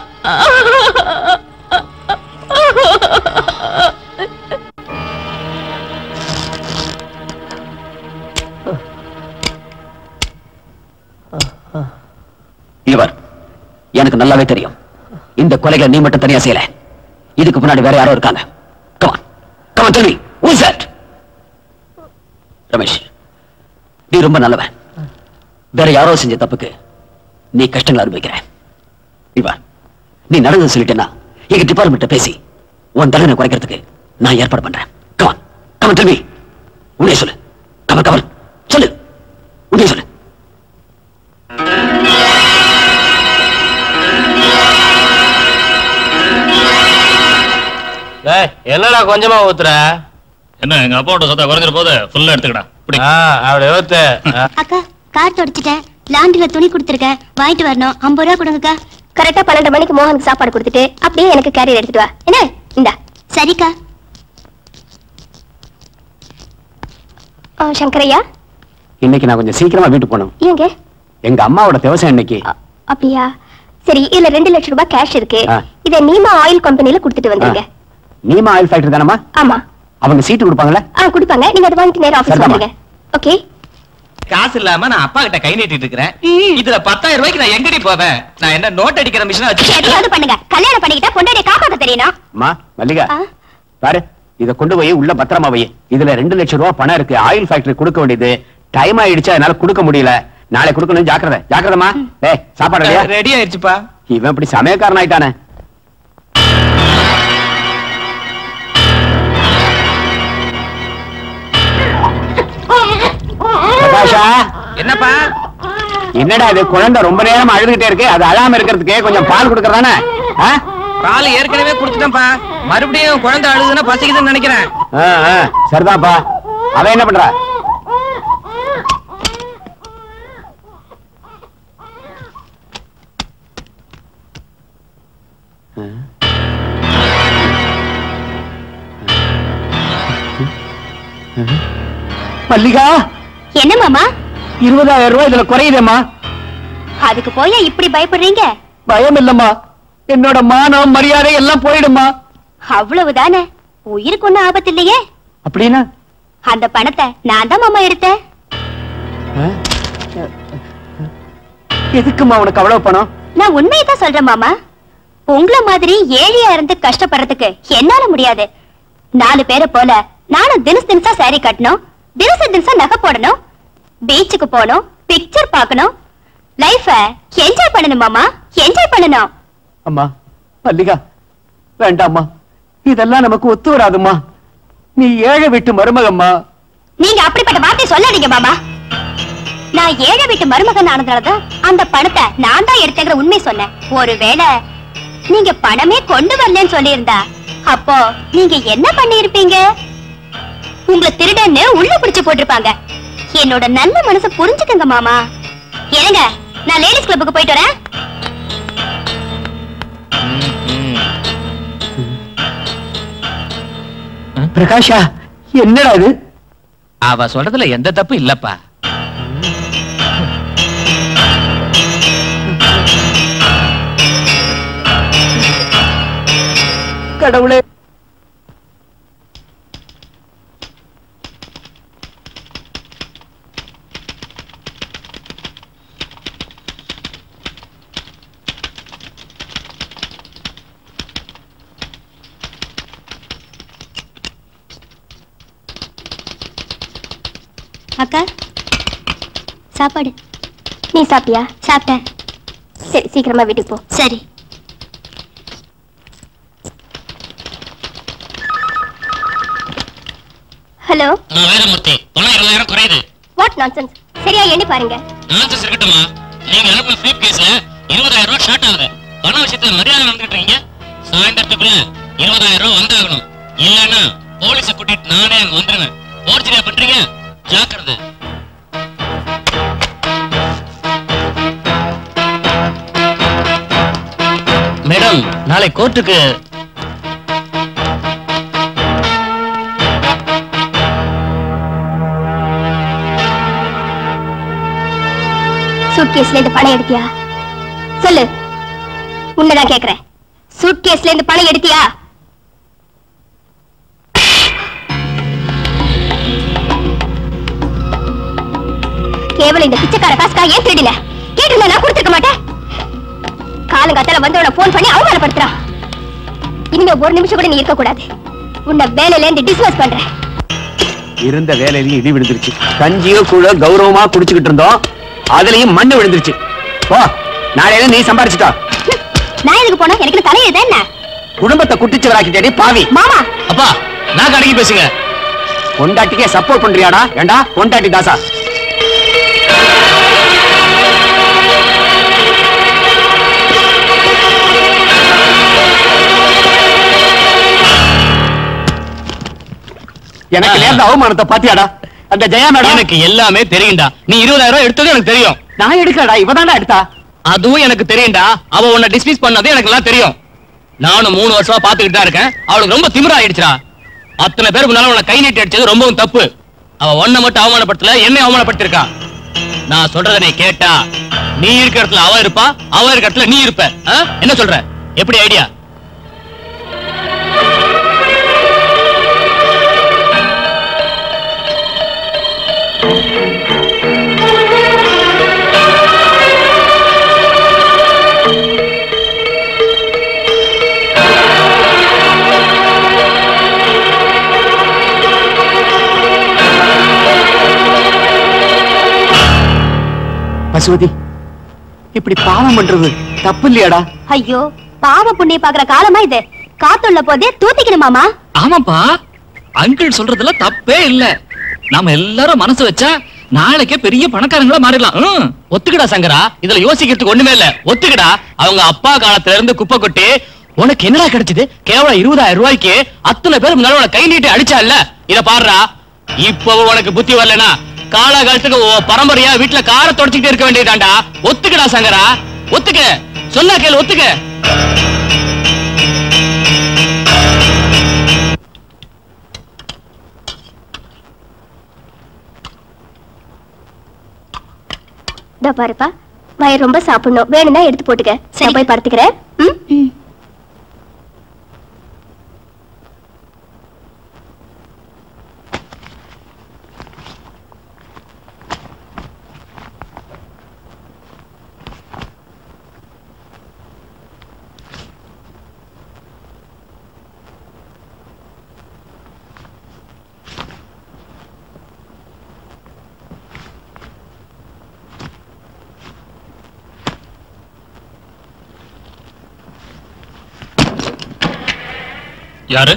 [SPEAKER 2] இவர் எனக்கு நல்லாவே தெரியும் இந்த கொலைகளை நீ மட்டும் தனியா செய்யல இதுக்கு முன்னாடி வேற யாரோ இருக்காங்க come on come on tell me who is that Ramesh நீ ரொம்ப நல்லவன் வேற யாரோ செஞ்ச தப்புக்கு
[SPEAKER 3] நீ கஷ்டங்களை அனுபவிக்கிற இவா நீ நடந்தது சொல்லிட்டேன்னா எங்க டிபார்ட்மெண்ட்ட பேசி உன் தண்டனை குறைக்கிறதுக்கு நான் ஏற்பாடு பண்றேன் கமான் கமன் டெல் மீ உன்னைய சொல்லு கமன் கமன் சொல்லு உன்னைய சொல்லு
[SPEAKER 8] டேய், என்னடா கொஞ்சமா ஊத்துற
[SPEAKER 10] என்ன எங்க அப்பாவோட சொத்தா குறைஞ்சிட போது ஃபுல்லா எடுத்துக்கடா இப்படி
[SPEAKER 8] ஆ, அப்படி ஊத்து ஆ.
[SPEAKER 6] அக்கா கார் தொடச்சிட்டேன் லாண்டரில துணி கொடுத்துருக்கேன் வாங்கிட்டு வரணும் ஐம்பது ரூபா கொடுங்கக்கா கரெக்டா பன்னெண்டு மணிக்கு மோகனுக்கு சாப்பாடு கொடுத்துட்டு அப்படியே எனக்கு கேரியர் எடுத்துட்டு வா என்ன இந்தா சரிக்கா ஆ, சங்கரையா
[SPEAKER 2] இன்னைக்கு நான் கொஞ்சம் சீக்கிரமா வீட்டுக்கு போகணும்
[SPEAKER 6] ஏங்க
[SPEAKER 2] எங்க அம்மாவோட தேவசம் இன்னைக்கு
[SPEAKER 6] அ- அப்படியா சரி இதுல ரெண்டு லட்சம் ரூபாய் கேஷ் இருக்கு
[SPEAKER 2] ஆ.
[SPEAKER 6] இத நீமா ஆயில் கம்பெனில கொடுத்துட்டு வந்துருங்க
[SPEAKER 2] நீமா ஆயில் ஃபேக்டரி தானம்மா
[SPEAKER 6] ஆமா
[SPEAKER 2] அவங்க சீட்டு கொடுப்பாங்கல்ல
[SPEAKER 6] ஆ கொடுப்பாங்க நீங்க அதை வாங்கிட்டு நேரா ஆபீஸ்
[SPEAKER 2] சரிதாம்மா.
[SPEAKER 6] வந்துருங்க ஓகே
[SPEAKER 7] காசு இல்லாம நான் அப்பா கிட்ட கை நீட்டிட்டு இருக்கிறேன் இதுல பத்தாயிரம் ரூபாய்க்கு நான் எங்கடி போவேன் நான் என்ன நோட் அடிக்கிற மிஷினா வச்சு
[SPEAKER 6] எதையாவது பண்ணுங்க கல்யாணம் பண்ணிக்கிட்டா பொண்டாடிய காப்பாத்த தெரியணும்
[SPEAKER 2] அம்மா மல்லிகா
[SPEAKER 6] ஆ.
[SPEAKER 2] பாரு இத கொண்டு போய் உள்ள பத்திரமா வை இதுல ரெண்டு லட்சம் ரூபாய் பணம் இருக்கு ஆயில் ஃபேக்டரி கொடுக்க வேண்டியது டைம் ஆயிடுச்சு அதனால கொடுக்க முடியல நாளை கொடுக்கணும் ஜாக்கிரதை ஜாக்கிரதமா டேய் சாப்பாடு இல்லையா
[SPEAKER 7] ரெடி ஆயிடுச்சுப்பா
[SPEAKER 2] இவன் இப்படி சமயக்காரன் ஆயிட்டானே பிரகாஷா
[SPEAKER 7] என்னப்பா
[SPEAKER 2] என்னடா இது குழந்தை ரொம்ப நேரம் அழுதுகிட்டே இருக்கு அது அழாம இருக்கிறதுக்கு கொஞ்சம் பால் கொடுக்கறதானே ஆ?
[SPEAKER 7] பால் ஏற்கனவே கொடுத்துட்டேன்ப்பா மறுபடியும் குழந்தை அழுதுன்னா பசிக்குதுன்னு நினைக்கிறேன்
[SPEAKER 2] ஆ, ஆ, சரிதான்ப்பா அவன் என்ன பண்றா மல்லிகா
[SPEAKER 6] என்ன மாமா
[SPEAKER 2] இருபதாயிரம் ரூபாய் இதுல குறையுதேம்மா
[SPEAKER 6] அதுக்கு போய் இப்படி பயப்படுறீங்க
[SPEAKER 2] பயம் இல்லம்மா என்னோட மானம் மரியாதை எல்லாம் போயிடுமா
[SPEAKER 6] அவ்வளவுதானே உயிருக்கு ஒண்ணும் ஆபத்து இல்லையே
[SPEAKER 2] அப்படின்னா
[SPEAKER 6] அந்த பணத்தை நான் தான் மாமா எடுத்தேன்
[SPEAKER 2] ஆ? எதுக்கும்மா உனக்கு அவ்வளவு பணம்
[SPEAKER 6] நான் உண்மையை தான் சொல்றேன் மாமா உங்களை மாதிரி ஏழையா இருந்து கஷ்டப்படுறதுக்கு என்னால முடியாது நாலு பேரை போல நானும் தினசு தினசா saree கட்டணும் தினசு தினசா நகை போடணும் பீச்சுக்கு போகணும் பிக்சர் பார்க்கணும் லைஃப என்ஜாய் பண்ணணும் மாமா என்ஜாய் பண்ணணும்
[SPEAKER 2] அம்மா மல்லிகா வேண்டாம்மா இதெல்லாம் நமக்கு ஒத்து வராதும்மா நீ ஏழை வீட்டு மருமகம்மா
[SPEAKER 6] நீங்க அப்படிப்பட்ட வார்த்தை சொல்லாதீங்க மாமா நான் ஏழை வீட்டு மருமகன் ஆனதுனாலதான் அந்த பணத்தை நான் தான் எடுத்தேங்கிற உண்மை சொன்னேன் ஒருவேளை நீங்க பணமே கொண்டு வரலன்னு சொல்லியிருந்தா அப்போ நீங்க என்ன பண்ணிருப்பீங்க உங்களை திருடன்னு உள்ள பிடிச்சு போட்டிருப்பாங்க என்னோட நல்ல மனசை புரிஞ்சுக்கங்க மாமா என்னங்க நான் லேடிஸ் கிளப்புக்கு போயிட்டு வரேன்
[SPEAKER 2] பிரகாஷா என்னடா இது
[SPEAKER 7] அவ சொல்றதுல எந்த தப்பு இல்லப்பா
[SPEAKER 2] கடவுளே
[SPEAKER 6] அக்கா சாப்பாடு நீ சாப்பிட்டியா சாப்பிட்டேன் சரி சீக்கிரமா வீட்டுக்கு போ சரி ஹலோ
[SPEAKER 10] வேதமூர்த்தி பணம் இருபதாயிரம் குறையுது
[SPEAKER 6] வாட் நான்சென்ஸ் சரியா எண்ணி பாருங்க
[SPEAKER 10] நான்சஸ் இருக்கட்டுமா நீங்க அனுப்புன ஃபிளிப் கேஸ்ல இருபதாயிரம் ரூபாய் ஷார்ட் ஆகுது பண விஷயத்துல மரியாதை நடந்துட்டு இருக்கீங்க சாயந்தரத்துக்குள்ள இருபதாயிரம் ரூபாய் வந்தாகணும் இல்லன்னா போலீஸ கூட்டிட்டு நானே அங்க வந்துருவேன் போர்ஜரியா பண்றீங்க ஜாக்கிரதை மேடம் நாளை கோர்ட்டுக்கு
[SPEAKER 6] சூட்கேஸ்ல இருந்து பணம் எடுத்தியா சொல்லு உன்னதான் கேக்குறேன் சூட்கேஸ்ல இருந்து பணம் எடுத்தியா கேவலம் இந்த பிச்சைக்கார காசுக்கா ஏன் திருடின கேட்டு நான் கொடுத்துருக்க மாட்டேன் காலங்காத்தால வந்தவன போன் பண்ணி அவமானப்படுத்துறான் இனிமே ஒரு நிமிஷம் கூட நீ இருக்க கூடாது உன்னை வேலையில இருந்து டிஸ்மிஸ் பண்றேன்
[SPEAKER 2] இருந்த வேலையிலயும் இடி விழுந்துருச்சு கஞ்சியோ கூட கௌரவமா குடிச்சுக்கிட்டு இருந்தோம் அதுலயும் மண்ணு விழுந்துருச்சு போ நாளையில நீ சம்பாரிச்சுட்டோ
[SPEAKER 6] நான் எதுக்கு போனா எனக்கு தலையெழுத என்ன
[SPEAKER 2] குடும்பத்தை குட்டிச்சவராக்கிட்டேடி பாவி
[SPEAKER 6] மாமா
[SPEAKER 4] அப்பா நான் கடைக்கு பேசுங்க
[SPEAKER 2] பொண்டாட்டிக்கே சப்போர்ட் பண்றியாடா ஏண்டா பொண்டாட்டி தாசா எனக்கு நேர்ந்த அவமானத்தை பாத்தியாடா அந்த ஜெயா மேடம்
[SPEAKER 4] எனக்கு எல்லாமே தெரியும்டா நீ இருபதாயிரம் ரூபாய் எடுத்தது எனக்கு தெரியும்
[SPEAKER 2] நான் எடுக்கடா இவதான்டா எடுத்தா
[SPEAKER 4] அதுவும் எனக்கு தெரியும்டா அவ உன்னை டிஸ்மிஸ் பண்ணது எனக்கு எல்லாம் தெரியும் நானும் மூணு வருஷமா பாத்துக்கிட்டு தான் இருக்கேன் அவளுக்கு ரொம்ப திமிரா ஆயிடுச்சுடா அத்தனை பேர் முன்னால உன்னை கை நீட்டி அடிச்சது ரொம்பவும் தப்பு அவ ஒன்ன மட்டும் அவமானப்படுத்தல என்னை அவமானப்படுத்திருக்கா நான் சொல்றத நீ கேட்டா நீ இருக்கிற இடத்துல அவ இருப்பா அவ இருக்கிற இடத்துல நீ இருப்ப ஆ? என்ன சொல்ற எப்படி ஐடியா
[SPEAKER 2] பசுவதி இப்படி பாவம் பண்றது தப்பு இல்லையாடா
[SPEAKER 6] ஐயோ பாவ புண்ணிய பாக்குற காலமா இது காத்துள்ள போதே தூத்திக்கணுமாமா
[SPEAKER 7] ஆமாப்பா அங்கிள் சொல்றதுல தப்பே இல்ல நாம எல்லாரும் மனசு வச்சா நாளைக்கே பெரிய பணக்காரங்களா மாறிடலாம் ம்.
[SPEAKER 4] ஒத்துக்கடா சங்கரா இதுல யோசிக்கிறதுக்கு ஒண்ணுமே இல்ல ஒத்துக்கடா அவங்க அப்பா காலத்துல இருந்து குப்பை கொட்டி உனக்கு என்னடா கிடைச்சது கேவலம் இருபதாயிரம் ரூபாய்க்கு அத்தனை பேர் முன்னால உனக்கு கை நீட்டி அடிச்சா இல்ல இத பாருடா இப்போ உனக்கு புத்தி வரலனா காலகாலத்துக்கு உன் பரம்பரையா வீட்டுல காரை தொடச்சிக்கிட்டு இருக்க வேண்டியதாண்டா ஒத்துக்கடா சங்கரா ஒத்துக்க சொன்னா கேளு ஒத்துக்க
[SPEAKER 6] இதோ பாருப்பா வயிறு ரொம்ப சாப்பிடணும் வேணும்னா எடுத்து போட்டுக்க நான் போய் படுத்துக்கிறேன் ம்?
[SPEAKER 7] யாரு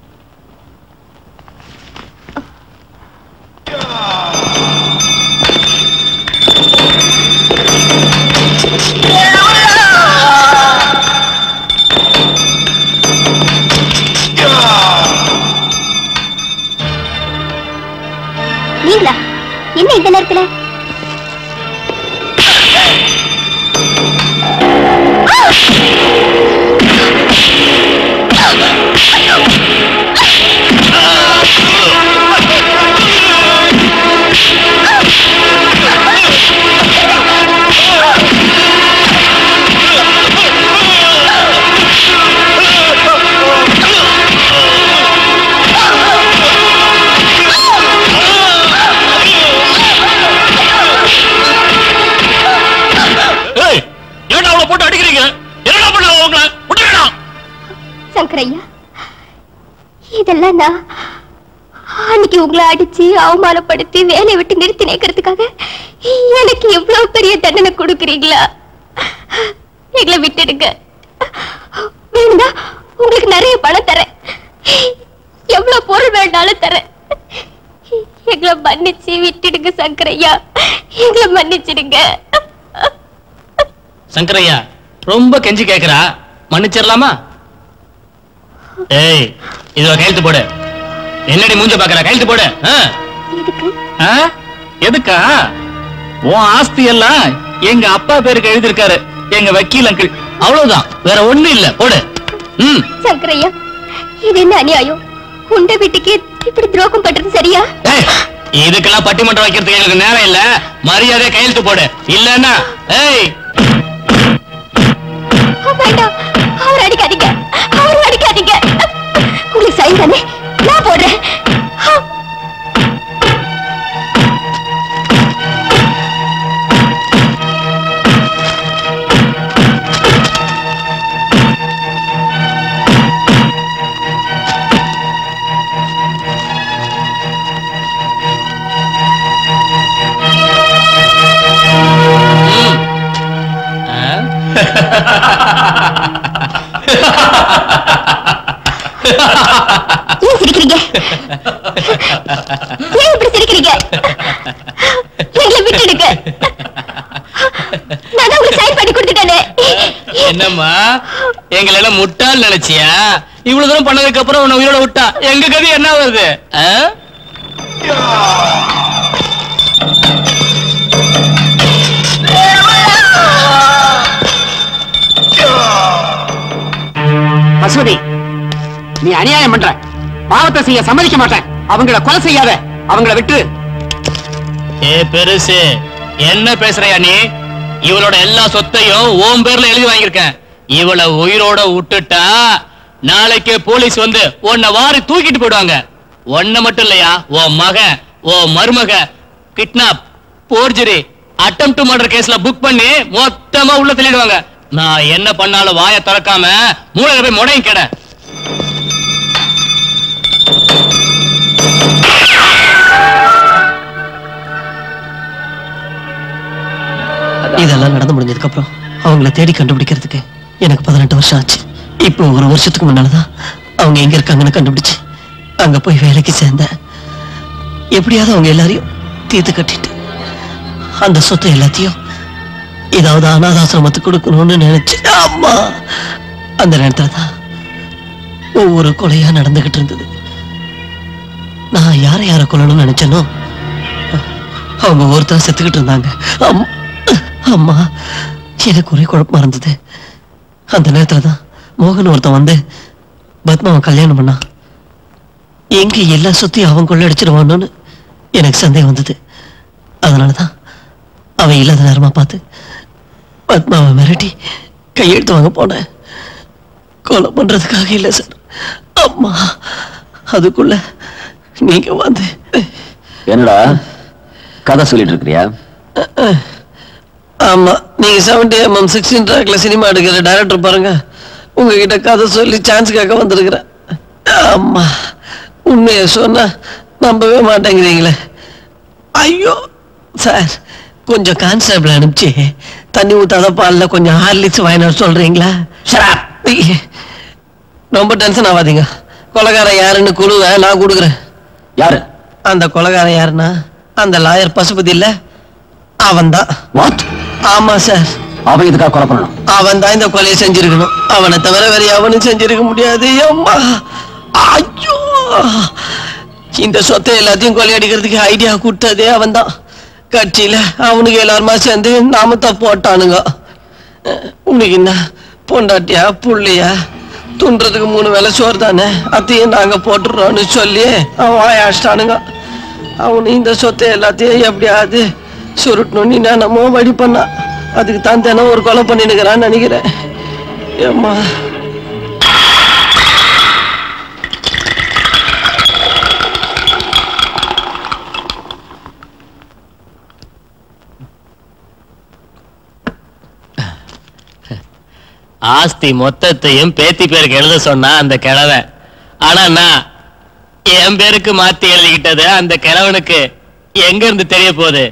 [SPEAKER 6] நீங்களா என்ன இந்த நேரத்துல
[SPEAKER 4] ஏய் ஏன்டா அவளை போட்டு அடிக்கிறீங்க என்னடா பண்ண உங்களை விட்டுடா
[SPEAKER 6] சங்கரையா இதெல்லாம் நான் அன்னைக்கு உங்களை அடிச்சு அவமானப்படுத்தி வேலையை விட்டு நிறுத்தி நிக்கிறதுக்காக எனக்கு இவ்வளவு பெரிய தண்டனை கொடுக்குறீங்களா எங்களை விட்டுடுங்க வேணும்னா உங்களுக்கு நிறைய பணம் தரேன் எவ்வளவு பொருள் வேணாலும் தரேன் எங்களை மன்னிச்சு விட்டுடுங்க சங்கரையா எங்களை மன்னிச்சிடுங்க
[SPEAKER 4] சங்கரையா ரொம்ப கெஞ்சி கேக்குறா மன்னிச்சிடலாமா ஏய் இதுல கையெழுத்து போடு என்னடி மூஞ்ச பாக்குற கையெழுத்து போடு ஆ?
[SPEAKER 6] எதுக்கு
[SPEAKER 7] ஆ? எதுக்கா உன் ஆஸ்தி எல்லாம் எங்க அப்பா பேருக்கு எழுதியிருக்காரு எங்க வக்கீல் அங்கிள்
[SPEAKER 4] அவ்வளவுதான் வேற ஒண்ணு இல்ல போடு ம்
[SPEAKER 6] சங்கரையா இது என்ன அநியாயம் உண்ட வீட்டுக்கு இப்படி துரோகம் பண்றது சரியா
[SPEAKER 4] ஏய், இதுக்கெல்லாம் பட்டிமன்றம் வைக்கிறதுக்கு எங்களுக்கு நேரம் இல்ல மரியாதை கையெழுத்து போடு இல்லன்னா ஏய்
[SPEAKER 6] வேண்டாம் அவர் அடிக்காதீங்க அவர் அடிக்காதீங்க உங்களுக்கு சைன் தானே நான் போடுறேன் ஏன் சிரிக்கிறீங்க ஏன் இப்படி சிரிக்கிறீங்க எங்களை விட்டுடுங்க நான் தான் உங்களுக்கு சைன் பண்ணி கொடுத்துட்டேனே
[SPEAKER 8] என்னம்மா எங்களை எல்லாம் முட்டாள் நினைச்சியா இவ்வளவு தூரம் பண்ணதுக்கு அப்புறம் உன்னை உயிரோட விட்டா எங்க கதை என்ன வருது ஆ?
[SPEAKER 2] பசுபதி நீ அநியாயம் பண்ற பாவத்தை செய்ய சம்மதிக்க மாட்டேன் அவங்கள கொலை செய்யாத அவங்கள விட்டு
[SPEAKER 8] ஏ பெருசு என்ன பேசுறையா நீ இவளோட எல்லா சொத்தையும் ஓம் பேர்ல எழுதி வாங்கியிருக்கேன் இவளை உயிரோட விட்டுட்டா நாளைக்கே போலீஸ் வந்து உன்னை வாரி தூக்கிட்டு போயிடுவாங்க உன்னை மட்டும் இல்லையா உன் மகன் உன் மருமக kidnap forgery attempt to murder கேஸ்ல புக் பண்ணி மொத்தமா உள்ள தள்ளிடுவாங்க நான் என்ன பண்ணாலும் வாயை திறக்காம மூளையில போய் முடையும் கெட
[SPEAKER 11] இதெல்லாம் நடந்து முடிஞ்சதுக்கு அப்புறம் அவங்கள தேடி கண்டுபிடிக்கிறதுக்கு எனக்கு பதினெட்டு வருஷம் ஆச்சு இப்போ ஒரு வருஷத்துக்கு முன்னாலதான் அவங்க எங்க இருக்காங்கன்னு கண்டுபிடிச்சு அங்க போய் வேலைக்கு சேர்ந்தேன் எப்படியாவது அவங்க எல்லாரையும் தீர்த்து கட்டிட்டு அந்த சொத்து எல்லாத்தையும் ஏதாவது அனாதாசிரமத்துக்கு கொடுக்கணும்னு நினைச்சு அம்மா அந்த நேரத்துல தான் ஒவ்வொரு கொலையா நடந்துகிட்டு இருந்தது நான் யாரை யாரை கொல்லணும்னு நினைச்சேனோ அவங்க ஒருத்தர் செத்துக்கிட்டு இருந்தாங்க அம்- அம்மா எனக்கு ஒரே குழப்பமா இருந்தது அந்த நேரத்துல தான் மோகன் ஒருத்தன் வந்து பத்மாவை கல்யாணம் பண்ணான் எங்க எல்லா சொத்தையும் அவன் கொள்ளடிச்சிருவானோன்னு எனக்கு சந்தேகம் வந்தது அதனாலதான் அவன் இல்லாத நேரமா பார்த்து பத்மாவை மிரட்டி கையெழுத்து வாங்க போனேன் கொலை பண்றதுக்காக இல்லை சார் அம்மா அதுக்குள்ள நீங்க வந்து
[SPEAKER 3] என்னடா கதை சொல்லிட்டு இருக்கிறியா
[SPEAKER 11] ஆமா நீங்க செவன்டி எம்எம் சிக்ஸ்டீன் ட்ராக்ல சினிமா எடுக்கிற டைரக்டர் பாருங்க உங்ககிட்ட கதை சொல்லி சான்ஸ் கேட்க வந்திருக்கிறேன் ஆமா உண்மையை சொன்னா நம்பவே மாட்டேங்கிறீங்களே ஐயோ சார் கொஞ்சம் கான்ஸ்டபிள் அனுப்பிச்சு தண்ணி ஊத்தாத பால்ல கொஞ்சம் ஹார்லிக்ஸ் வாங்கினார் சொல்றீங்களா ஷராப் ரொம்ப டென்ஷன் ஆகாதீங்க கொலகாரன் யாருன்னு குழுவை நான் கொடுக்குறேன்
[SPEAKER 3] யாரு
[SPEAKER 11] அந்த கொலகாரன் யாருன்னா அந்த லாயர் பசுபதி இல்ல அவன்தான்
[SPEAKER 3] வாட்
[SPEAKER 11] ஆமா சார்
[SPEAKER 3] அவன் இதுக்காக கொலை பண்ணணும்
[SPEAKER 11] அவன் தான் இந்த கொலையை செஞ்சிருக்கணும் அவனை தவிர வேற எவனும் செஞ்சிருக்க முடியாது அம்மா ஐயோ இந்த சொத்தை எல்லாத்தையும் கொள்ளையடிக்கிறதுக்கு ஐடியா கொடுத்ததே அவன் தான் கட்சியில அவனுக்கு எல்லாருமா சேர்ந்து நாமத்தை போட்டானுங்க அஹ், உனக்கு என்ன பொண்டாட்டியா புள்ளையா துன்றதுக்கு மூணு வேலை சோறு தானே அத்தையும் நாங்க போட்டுடுறோம்னு சொல்லி அவன் வாயாச்சிட்டானுங்க அவனு இந்த சொத்தை எல்லாத்தையும் எப்படியாவது சுருட்டணும்னு என்னமோ வழி பண்ணான் அதுக்கு தான் தினம் ஒரு கொலை பண்ணினுக்கிறான்னு நினைக்கிறேன் ஏம்மா
[SPEAKER 8] ஆஸ்தி மொத்தத்தையும் பேத்தி பேருக்கு எழுத சொன்னா அந்த கிழவை ஆனா நான் என் பேருக்கு மாத்தி எழுதிக்கிட்டது அந்த கிழவனுக்கு எங்க இருந்து தெரிய போகுது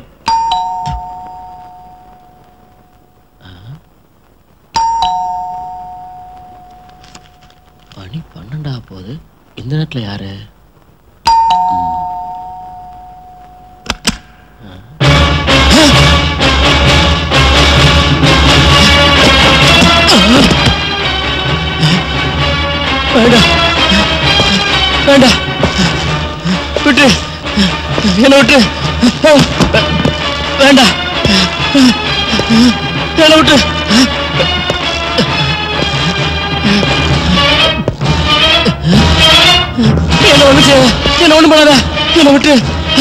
[SPEAKER 8] பனி பன்னெண்டா போகுது இந்த நேரத்துல யாரு
[SPEAKER 11] வேண்டாம் வேண்டாம் விட்டு என்ன விட்டு வேண்டாம் என்ன விட்டு என்ன ஒண்ணு செய்ய என்ன ஒண்ணு பண்ணாத என்ன விட்டு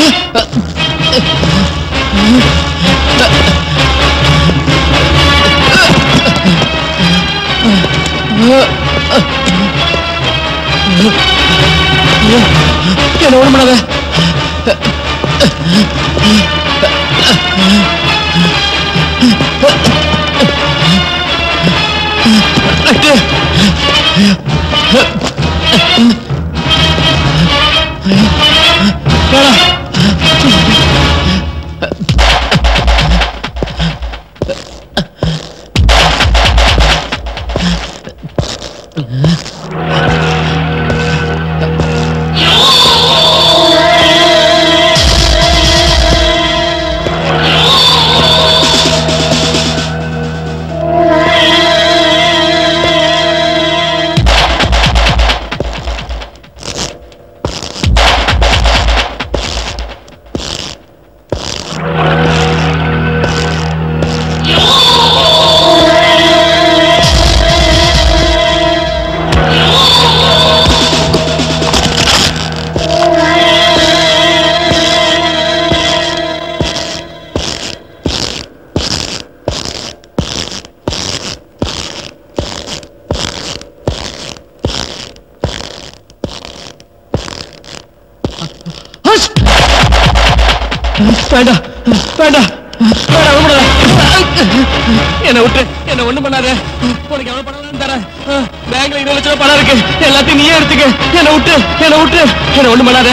[SPEAKER 11] என்ன ஒண்ணு பண்ணாத விட்டு வேணாம்
[SPEAKER 8] வேண்டாம் வேண்டாம் வேண்டாம் விடாத. என்னை விட்டு என்ன ஒண்ணு பண்ணாத உனக்கு எவ்வளவு பணம் தரேன் பேங்க்ல இருபது லட்சம் ரூபாய் பணம் இருக்கு எல்லாத்தையும் நீயே எடுத்துக்க என்னை விட்டு என்னை விட்டு என்ன ஒண்ணு பண்ணாத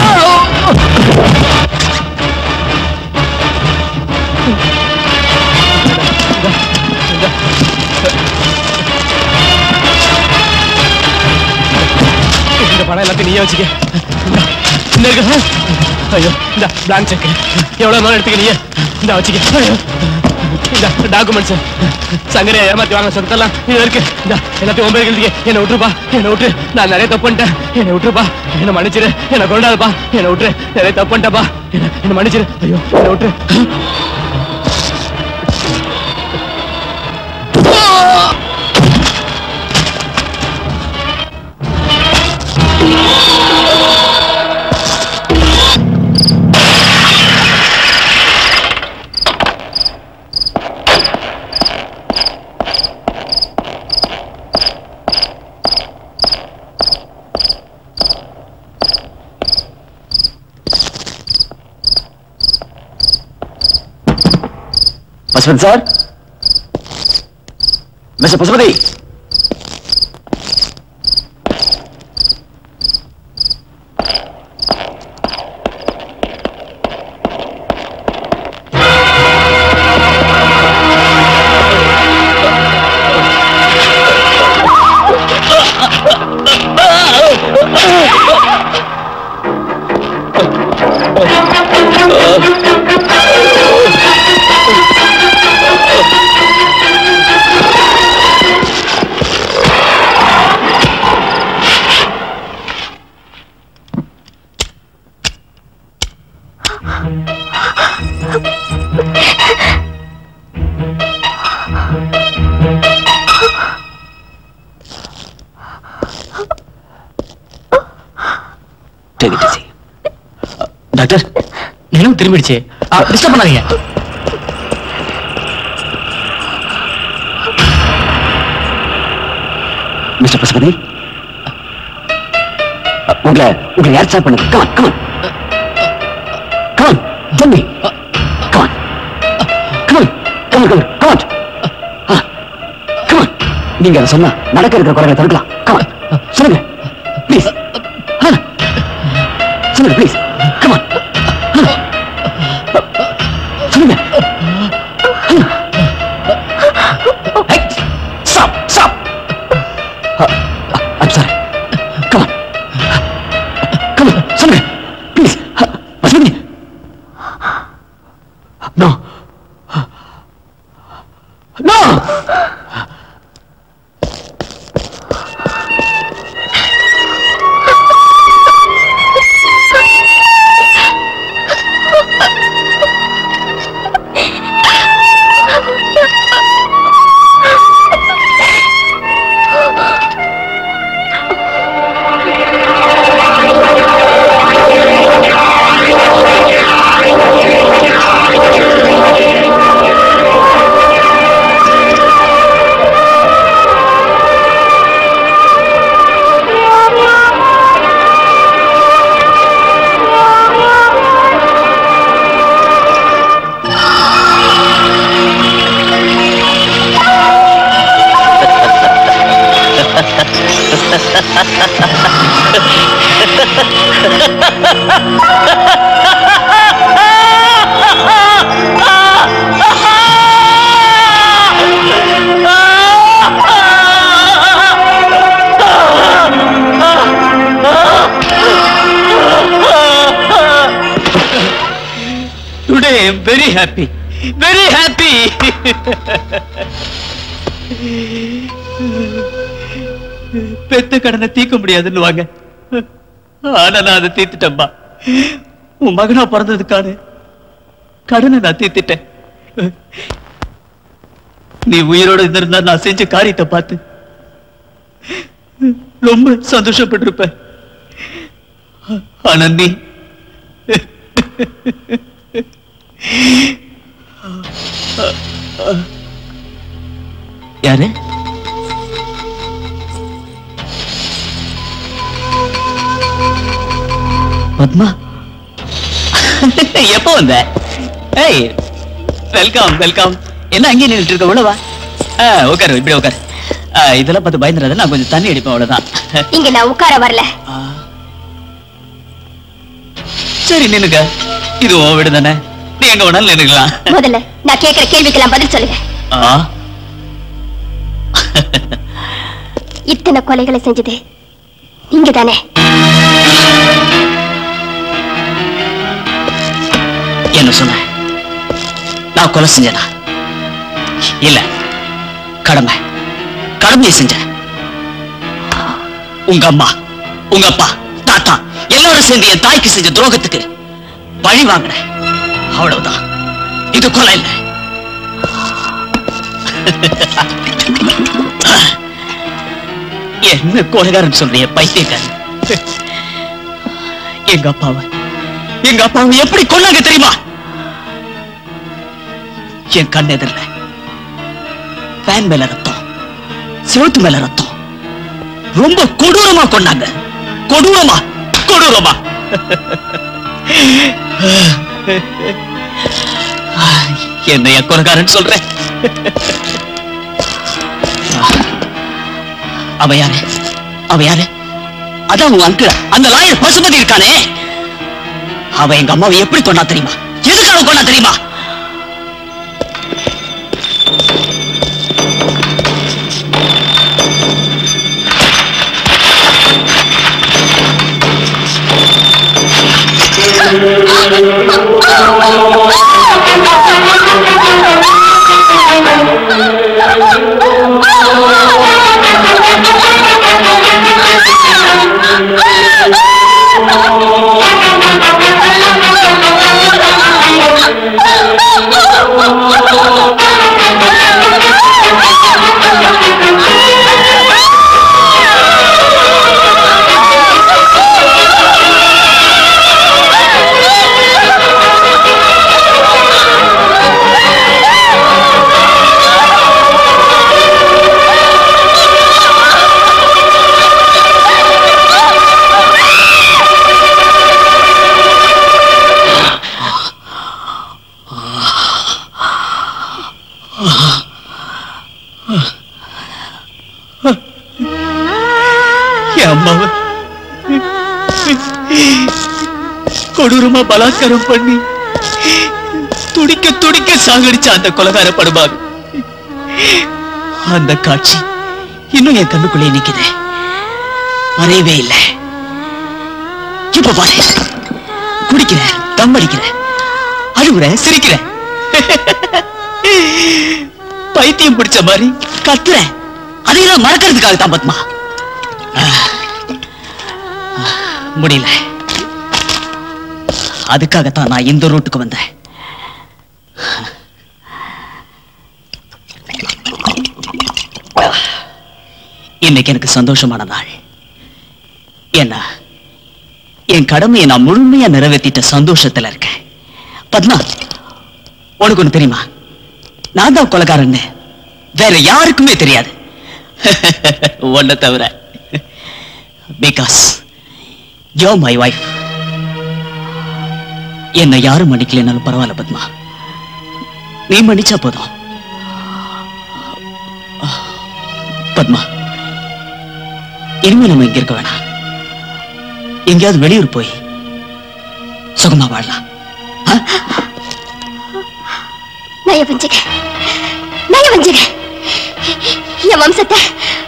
[SPEAKER 8] இந்த பணம் எல்லாத்தையும் நீயே வச்சுக்க இந்தா, இந்த இருக்கு ஐயோ இந்த பிளாங்க் செக் எவ்வளவு நாள் எடுத்துக்க நீயே இந்த வச்சுக்க ஐயோ இந்த டாக்குமெண்ட்ஸ் சங்கரையை ஏமாத்தி வாங்க சொத்தெல்லாம் இது இருக்கு இந்த எல்லாத்தையும் ஒன்பது எழுதிக்க என்னை விட்டுருப்பா என்னை விட்டு நான் நிறைய தப்பு பண்ணிட்டேன் என்னை விட்டுருப்பா என்னை மன்னிச்சிரு என்னை கொண்டாதுப்பா என்னை விட்டு நிறைய தப்பு பண்ணிட்டப்பா என்னை என்னை மன்னிச்சிரு ஐயோ என்னை விட்டு
[SPEAKER 2] Pasupathi sir mister Pasupathi
[SPEAKER 3] Take it easy. Doctor
[SPEAKER 8] நிலம் திரும்பிடுச்சு டிஸ்டர்ப் பண்ணாதீங்க
[SPEAKER 2] மிஸ்டர் பசுபதி உங்களை உங்களை யார் ஸ்டார்ட் பண்ணுங்க கமான் கமான் கமான் ஜம்மி come on come on come on come on come on come on நீங்க அதை சொன்னா நடக்க இருக்கிற குறைகளை தடுக்கலாம் கமான் சொல்லுங்க ப்ளீஸ் சொல்லுங்க ப்ளீஸ் கமான் சொல்லுங்க stop stop I'm sorry. Come on. Come on, சொல்லுங்க please Pasupathi no no
[SPEAKER 3] today I am very happy very happy பெத்த கடனை தீர்க்க முடியாதுன்னு வாங்க ஆனா நான் அதை தீர்த்துட்டேன்பா உன் மகனா பிறந்ததுக்கான கடனை நான் தீர்த்துட்டேன் நீ உயிரோட இருந்திருந்தா நான் செஞ்ச காரியத்தை பார்த்து ரொம்ப சந்தோஷப்பட்டிருப்ப ஆனா நீ யாரு பத்மா எப்போ வந்த ஏய் வெல்கம் வெல்கம் என்ன அங்கேயே நின்றுட்டு இருக்க உள்ள வா ஆ, உட்காரு இப்படி உட்காரு ஆ, இதெல்லாம் பார்த்து பயந்துடாத நான் கொஞ்சம் தண்ணி அடிப்பேன் அவ்வளவுதான்
[SPEAKER 6] இங்க நான் உட்கார வரல
[SPEAKER 3] சரி நின்னுக்க இது உன் வீடு தானே நீ எங்க வேணாலும் நின்னுக்கலாம்
[SPEAKER 6] முதல்ல நான் கேக்குற கேள்விக்கெல்லாம் பதில் சொல்லுங்க
[SPEAKER 3] ஆ,
[SPEAKER 6] இத்தனை கொலைகளை செஞ்சது நீங்க தானே
[SPEAKER 3] என்ன சொன்ன நான் கொலை செஞ்சேனா இல்ல கடமை கடமையை செஞ்சேன் உங்க அம்மா உங்க அப்பா தாத்தா எல்லாரும் சேர்ந்து என் தாய்க்கு செஞ்ச துரோகத்துக்கு பழி வாங்கினேன் அவ்வளவுதான் இது கொலை இல்லை என்ன கொலைகாரன் சொல்றீங்க பைத்தியக்காரன் எங்க அப்பாவை எங்க அப்பாவை எப்படி கொன்னாங்க தெரியுமா என் கண் எதிரில ஃபேன் மேல ரத்தம் சிவத்து மேல ரத்தம் ரொம்ப கொடூரமா கொண்டாங்க கொடூரமா கொடூரமா என்னைய கொலைகாரன் சொல்றேன் அவ யாரு அவ யாரு அதான் உங்க அங்கிள் அந்த லாயர் பசுபதி இருக்கானே அவ எங்க அம்மாவை எப்படி கொண்டா தெரியுமா எதுக்காக கொண்டா தெரியுமா என் அம்மாவை கொடூரமா பலாத்காரம் பண்ணி துடிக்க துடிக்க சாகடிச்ச அந்த கொலகார படுபாவி அந்த காட்சி இன்னும் என் கண்ணுக்குள்ளே நிக்குது மறையவே இல்லை இப்ப பாரு குடிக்கிறேன் தம் அடிக்கிறேன் அழுகுறேன் சிரிக்கிறேன் பைத்தியம் பிடிச்ச மாதிரி கத்துறேன் அதையெல்லாம் மறக்கிறதுக்காக தான் பத்மா முடியல அதுக்காகத்தான் நான் இந்த ரூட்டுக்கு வந்தேன் இன்னைக்கு எனக்கு சந்தோஷமான நாள் என்ன என் கடமையை நான் முழுமையா நிறைவேற்றிட்ட சந்தோஷத்துல இருக்கேன் பத்மா உனக்கு ஒண்ணு தெரியுமா நான் தான் கொலைகாரன்னு வேற யாருக்குமே தெரியாது உன்னை தவிர பிகாஸ் யோ மை வைஃப் என்னை யாரும் மன்னிக்கலைனாலும் பரவாயில்ல பத்மா நீ மன்னிச்சா போதும் பத்மா இனிமே நம்ம இங்க இருக்க வேணாம் எங்கேயாவது வெளியூர் போய் சுகமா வாழலாம்
[SPEAKER 6] நய வஞ்சுக நய வஞ்சுக என் வம்சத்தை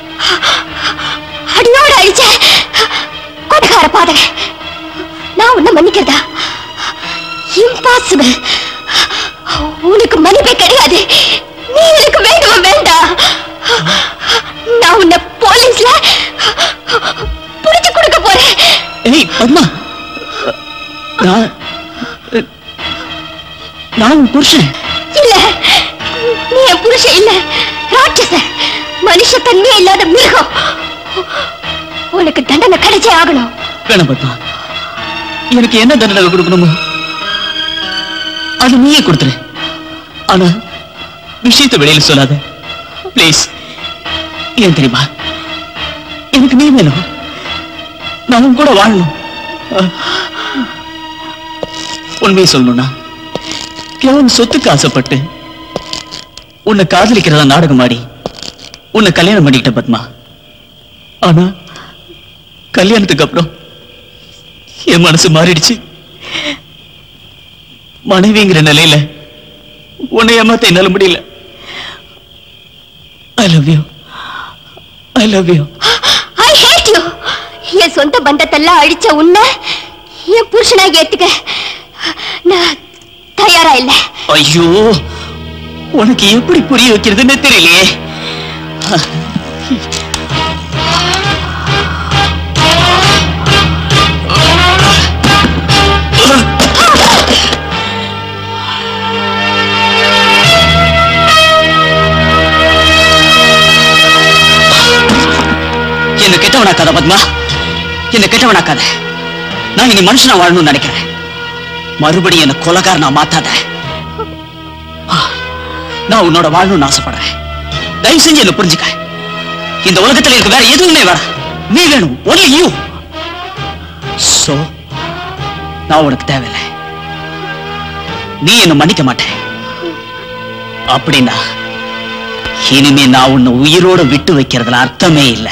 [SPEAKER 6] அடியோட அழிச்ச கொடகார பாதக நான் உன்னை மன்னிக்கிறதா இம்பாசிபிள் உனக்கு மன்னிப்பே கிடையாது நீ எனக்கு வேண்டவும் வேண்டாம் நான் உன்னை போலீஸ்ல புடிச்சு கொடுக்க போறேன்
[SPEAKER 3] ஏய் பத்மா நான் நான் உன் புருஷன்
[SPEAKER 6] இல்ல நீ என் புருஷன் இல்ல ராட்சச மனுஷ தன்மையே இல்லாத மிருகம் உனக்கு தண்டனை கிடைச்சே ஆகணும்
[SPEAKER 3] வேணாம் பத்மா எனக்கு என்ன தண்டனை கொடுக்கணுமோ அது நீயே கொடுத்துரு ஆனா விஷயத்தை வெளியில சொல்லாத ப்ளீஸ் ஏன் தெரியுமா எனக்கு நீ வேணும் நான் உன் கூட வாழணும் உண்மையை சொல்லணும்னா கேவலம் சொத்துக்கு ஆசைப்பட்டு உன்னை காதலிக்கிறதா நாடகம் ஆடி உன்னை கல்யாணம் பண்ணிக்கிட்ட பத்மா ஆனா கல்யாணத்துக்கு அப்புறம் என் மனசு மாறிடுச்சு மனைவிங்கிற நிலையில உன்னை ஏமாத்த என்னால முடியல I love you I love you
[SPEAKER 6] I hate you என் சொந்த பந்தத்தெல்லாம் அழிச்ச உன்னை என் புருஷனா ஏத்துக்க நான் தயாரா இல்ல
[SPEAKER 3] ஐயோ உனக்கு எப்படி புரிய வைக்கிறதுன்னு தெரியலையே என்ன கெட்டவனாக்காத பத்மா என்ன கெட்டவனாக்காத நான் இனி மனுஷனா வாழணும்னு நினைக்கிறேன் மறுபடியும் என்ன கொலகாரனா மாத்தாத ஆ, நான் உன்னோட வாழணும்னு ஆசைப்படுறேன் தயவு செஞ்சு என்ன புரிஞ்சுக்க இந்த உலகத்துல எனக்கு வேற எதுவுமே வேணாம் நீ வேணும் ஒன்லி யூ சோ நான் உனக்கு தேவையில்லை நீ என்ன மன்னிக்க மாட்டேன் அப்படின்னா இனிமே நான் உன்னை உயிரோட விட்டு வைக்கிறதுல அர்த்தமே இல்லை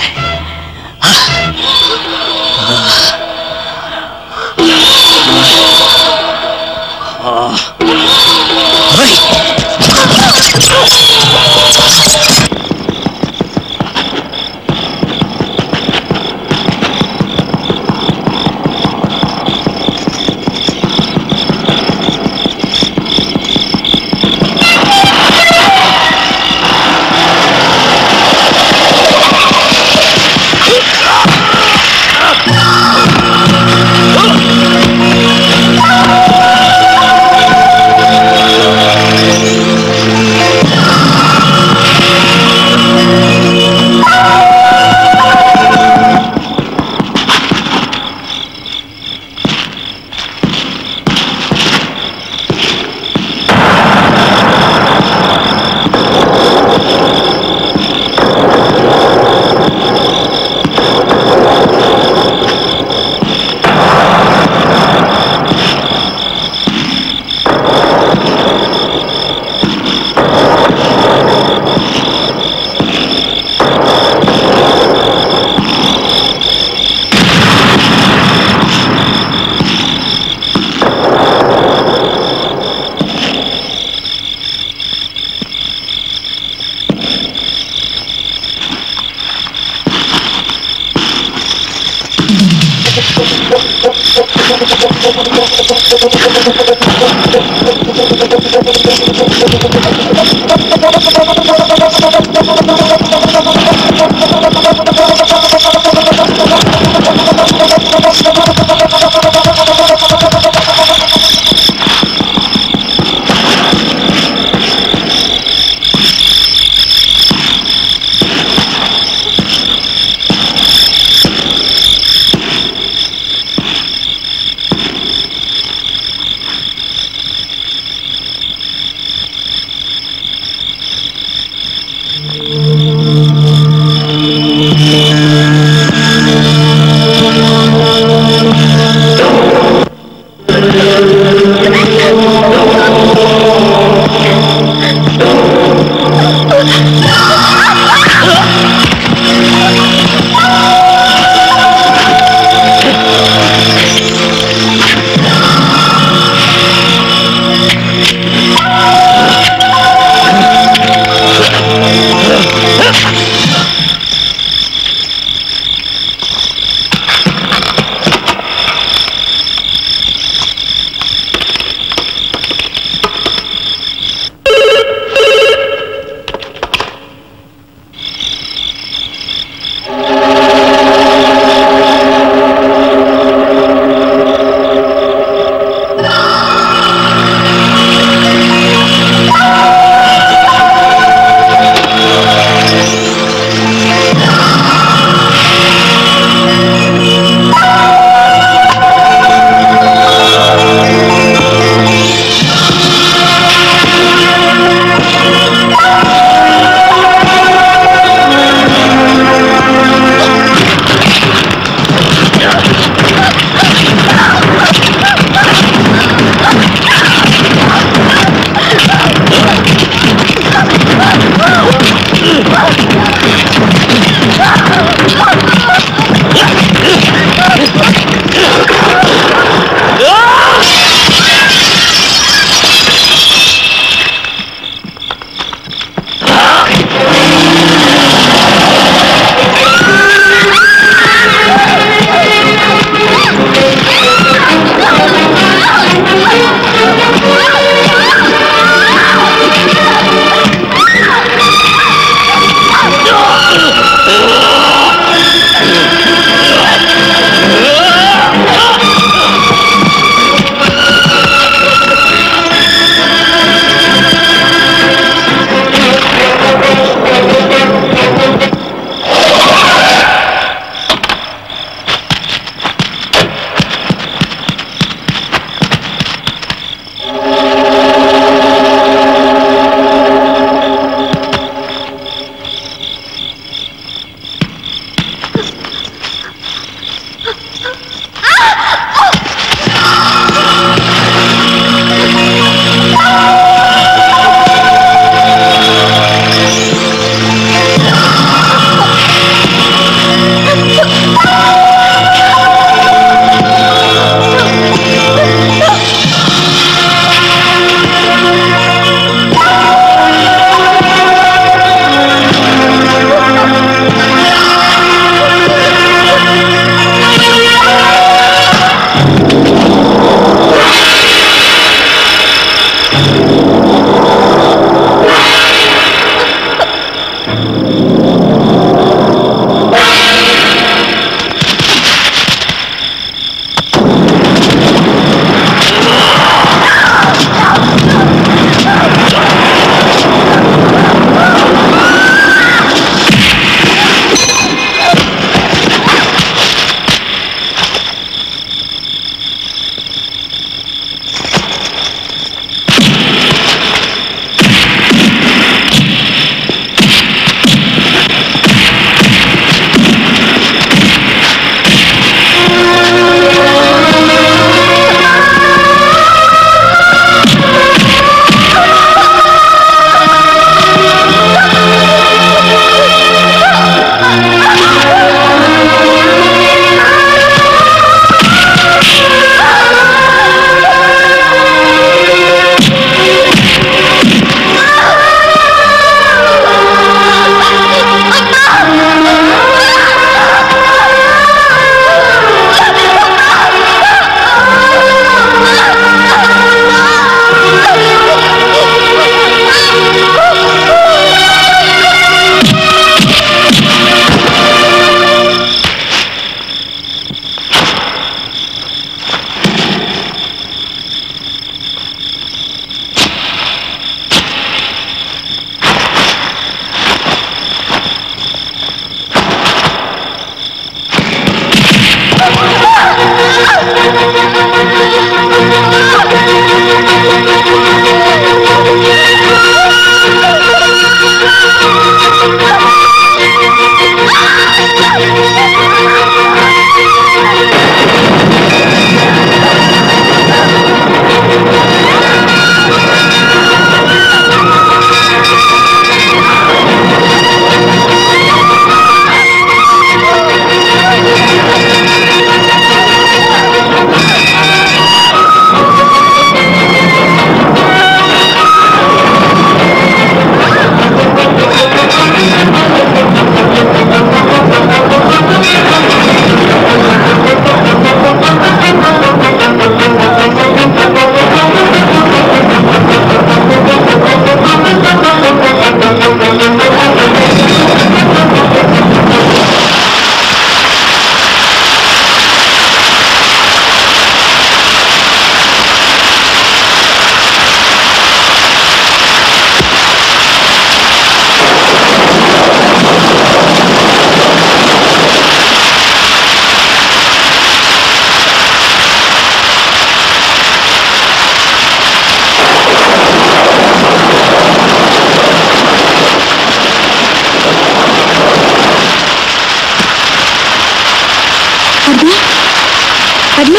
[SPEAKER 6] பத்மா பத்மா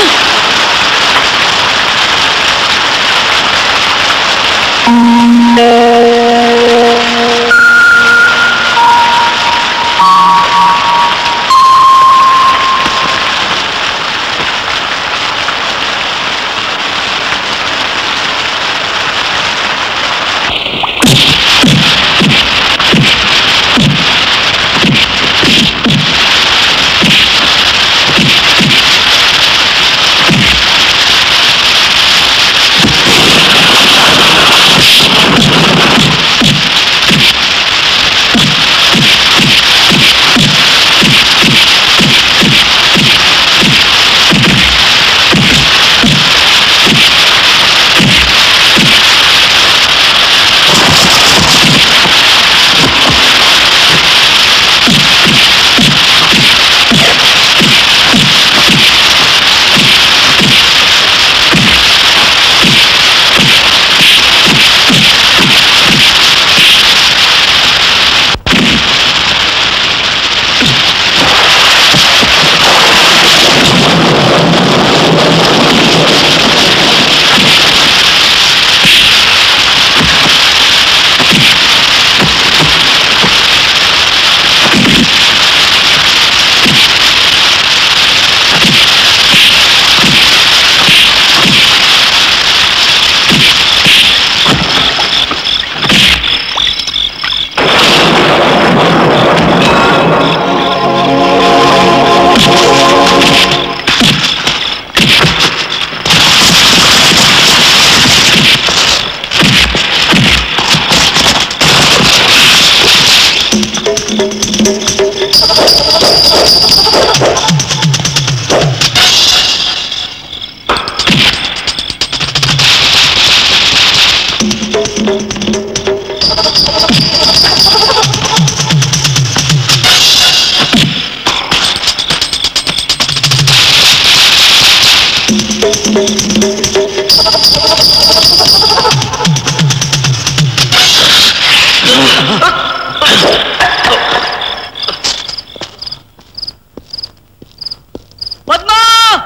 [SPEAKER 2] பத்மா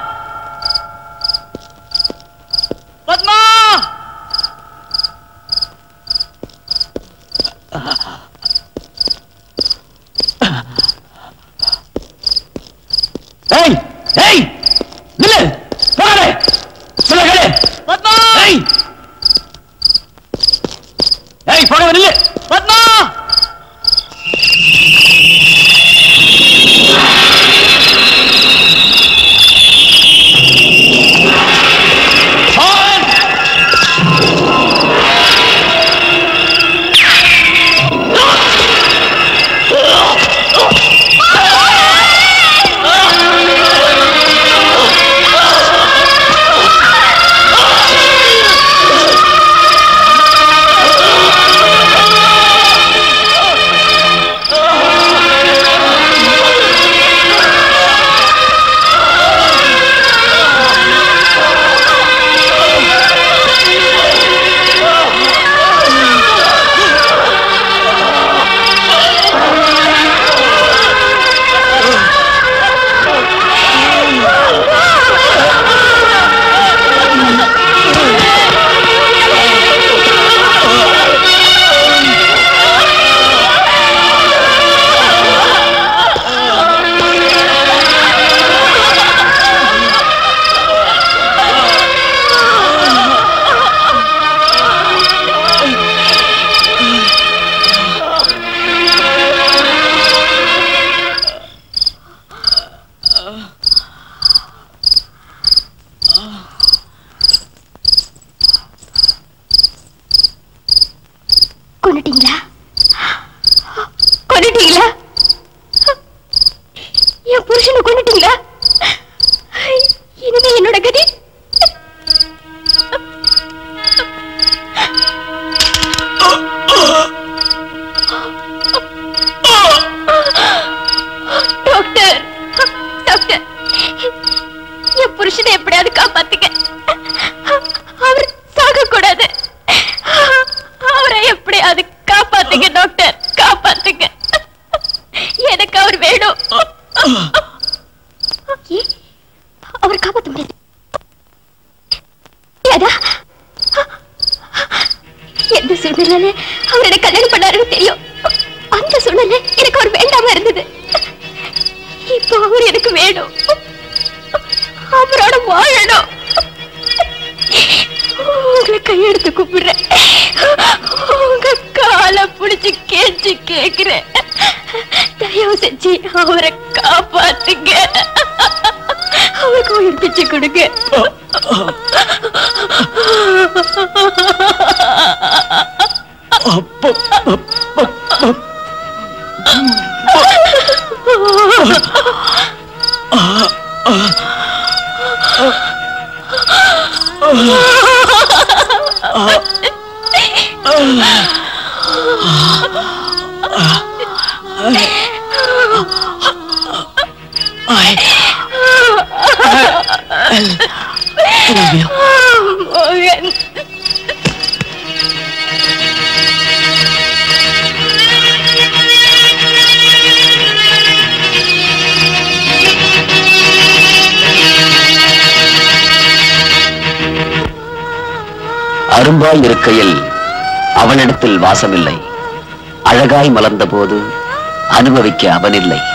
[SPEAKER 2] பத்மா ஏய் ஏய் நில்லு போகாதே சொல்ல கேளு பத்மா ஏய் ஏய் போகாத நில்லு பத்மா
[SPEAKER 6] கொண்டுட்டீங்களா கொண்டுட்டீங்களா என் புருஷனை கொண்டுட்டீங்களா இனிமே என்னோட கதி டாக்டர் டாக்டர் என் புருஷனை எப்படியாவது காப்பாத்துங்க அவர் சாக கூடாது அவரை எப்படியாவது காப்பாத்துங்க டாக்டர் காப்பாத்துங்க எனக்கு அவர் வேணும் ஏ- இருந்ததுனால அவர் எனக்கு கல்யாணம் பண்ணாருன்னு தெரியும் அந்த சூழ்நிலை எனக்கு அவர் வேண்டாம இருந்தது இப்போ அவர் எனக்கு வேணும் அவரோட வாழணும் உங்களை கையெடுத்து கூப்பிடுறேன் உங்க காலை பிடிச்சு கேச்சு கேக்குறேன் தயவு செஞ்சு அவரை காப்பாத்துங்க அவருக்கு உயிர் பிச்சு கொடுங்க மோகன்
[SPEAKER 12] அரும்பாய் இருக்கையில் அவனிடத்தில் வாசமில்லை அழகாய் மலர்ந்த போது அனுபவிக்க அவனில்லை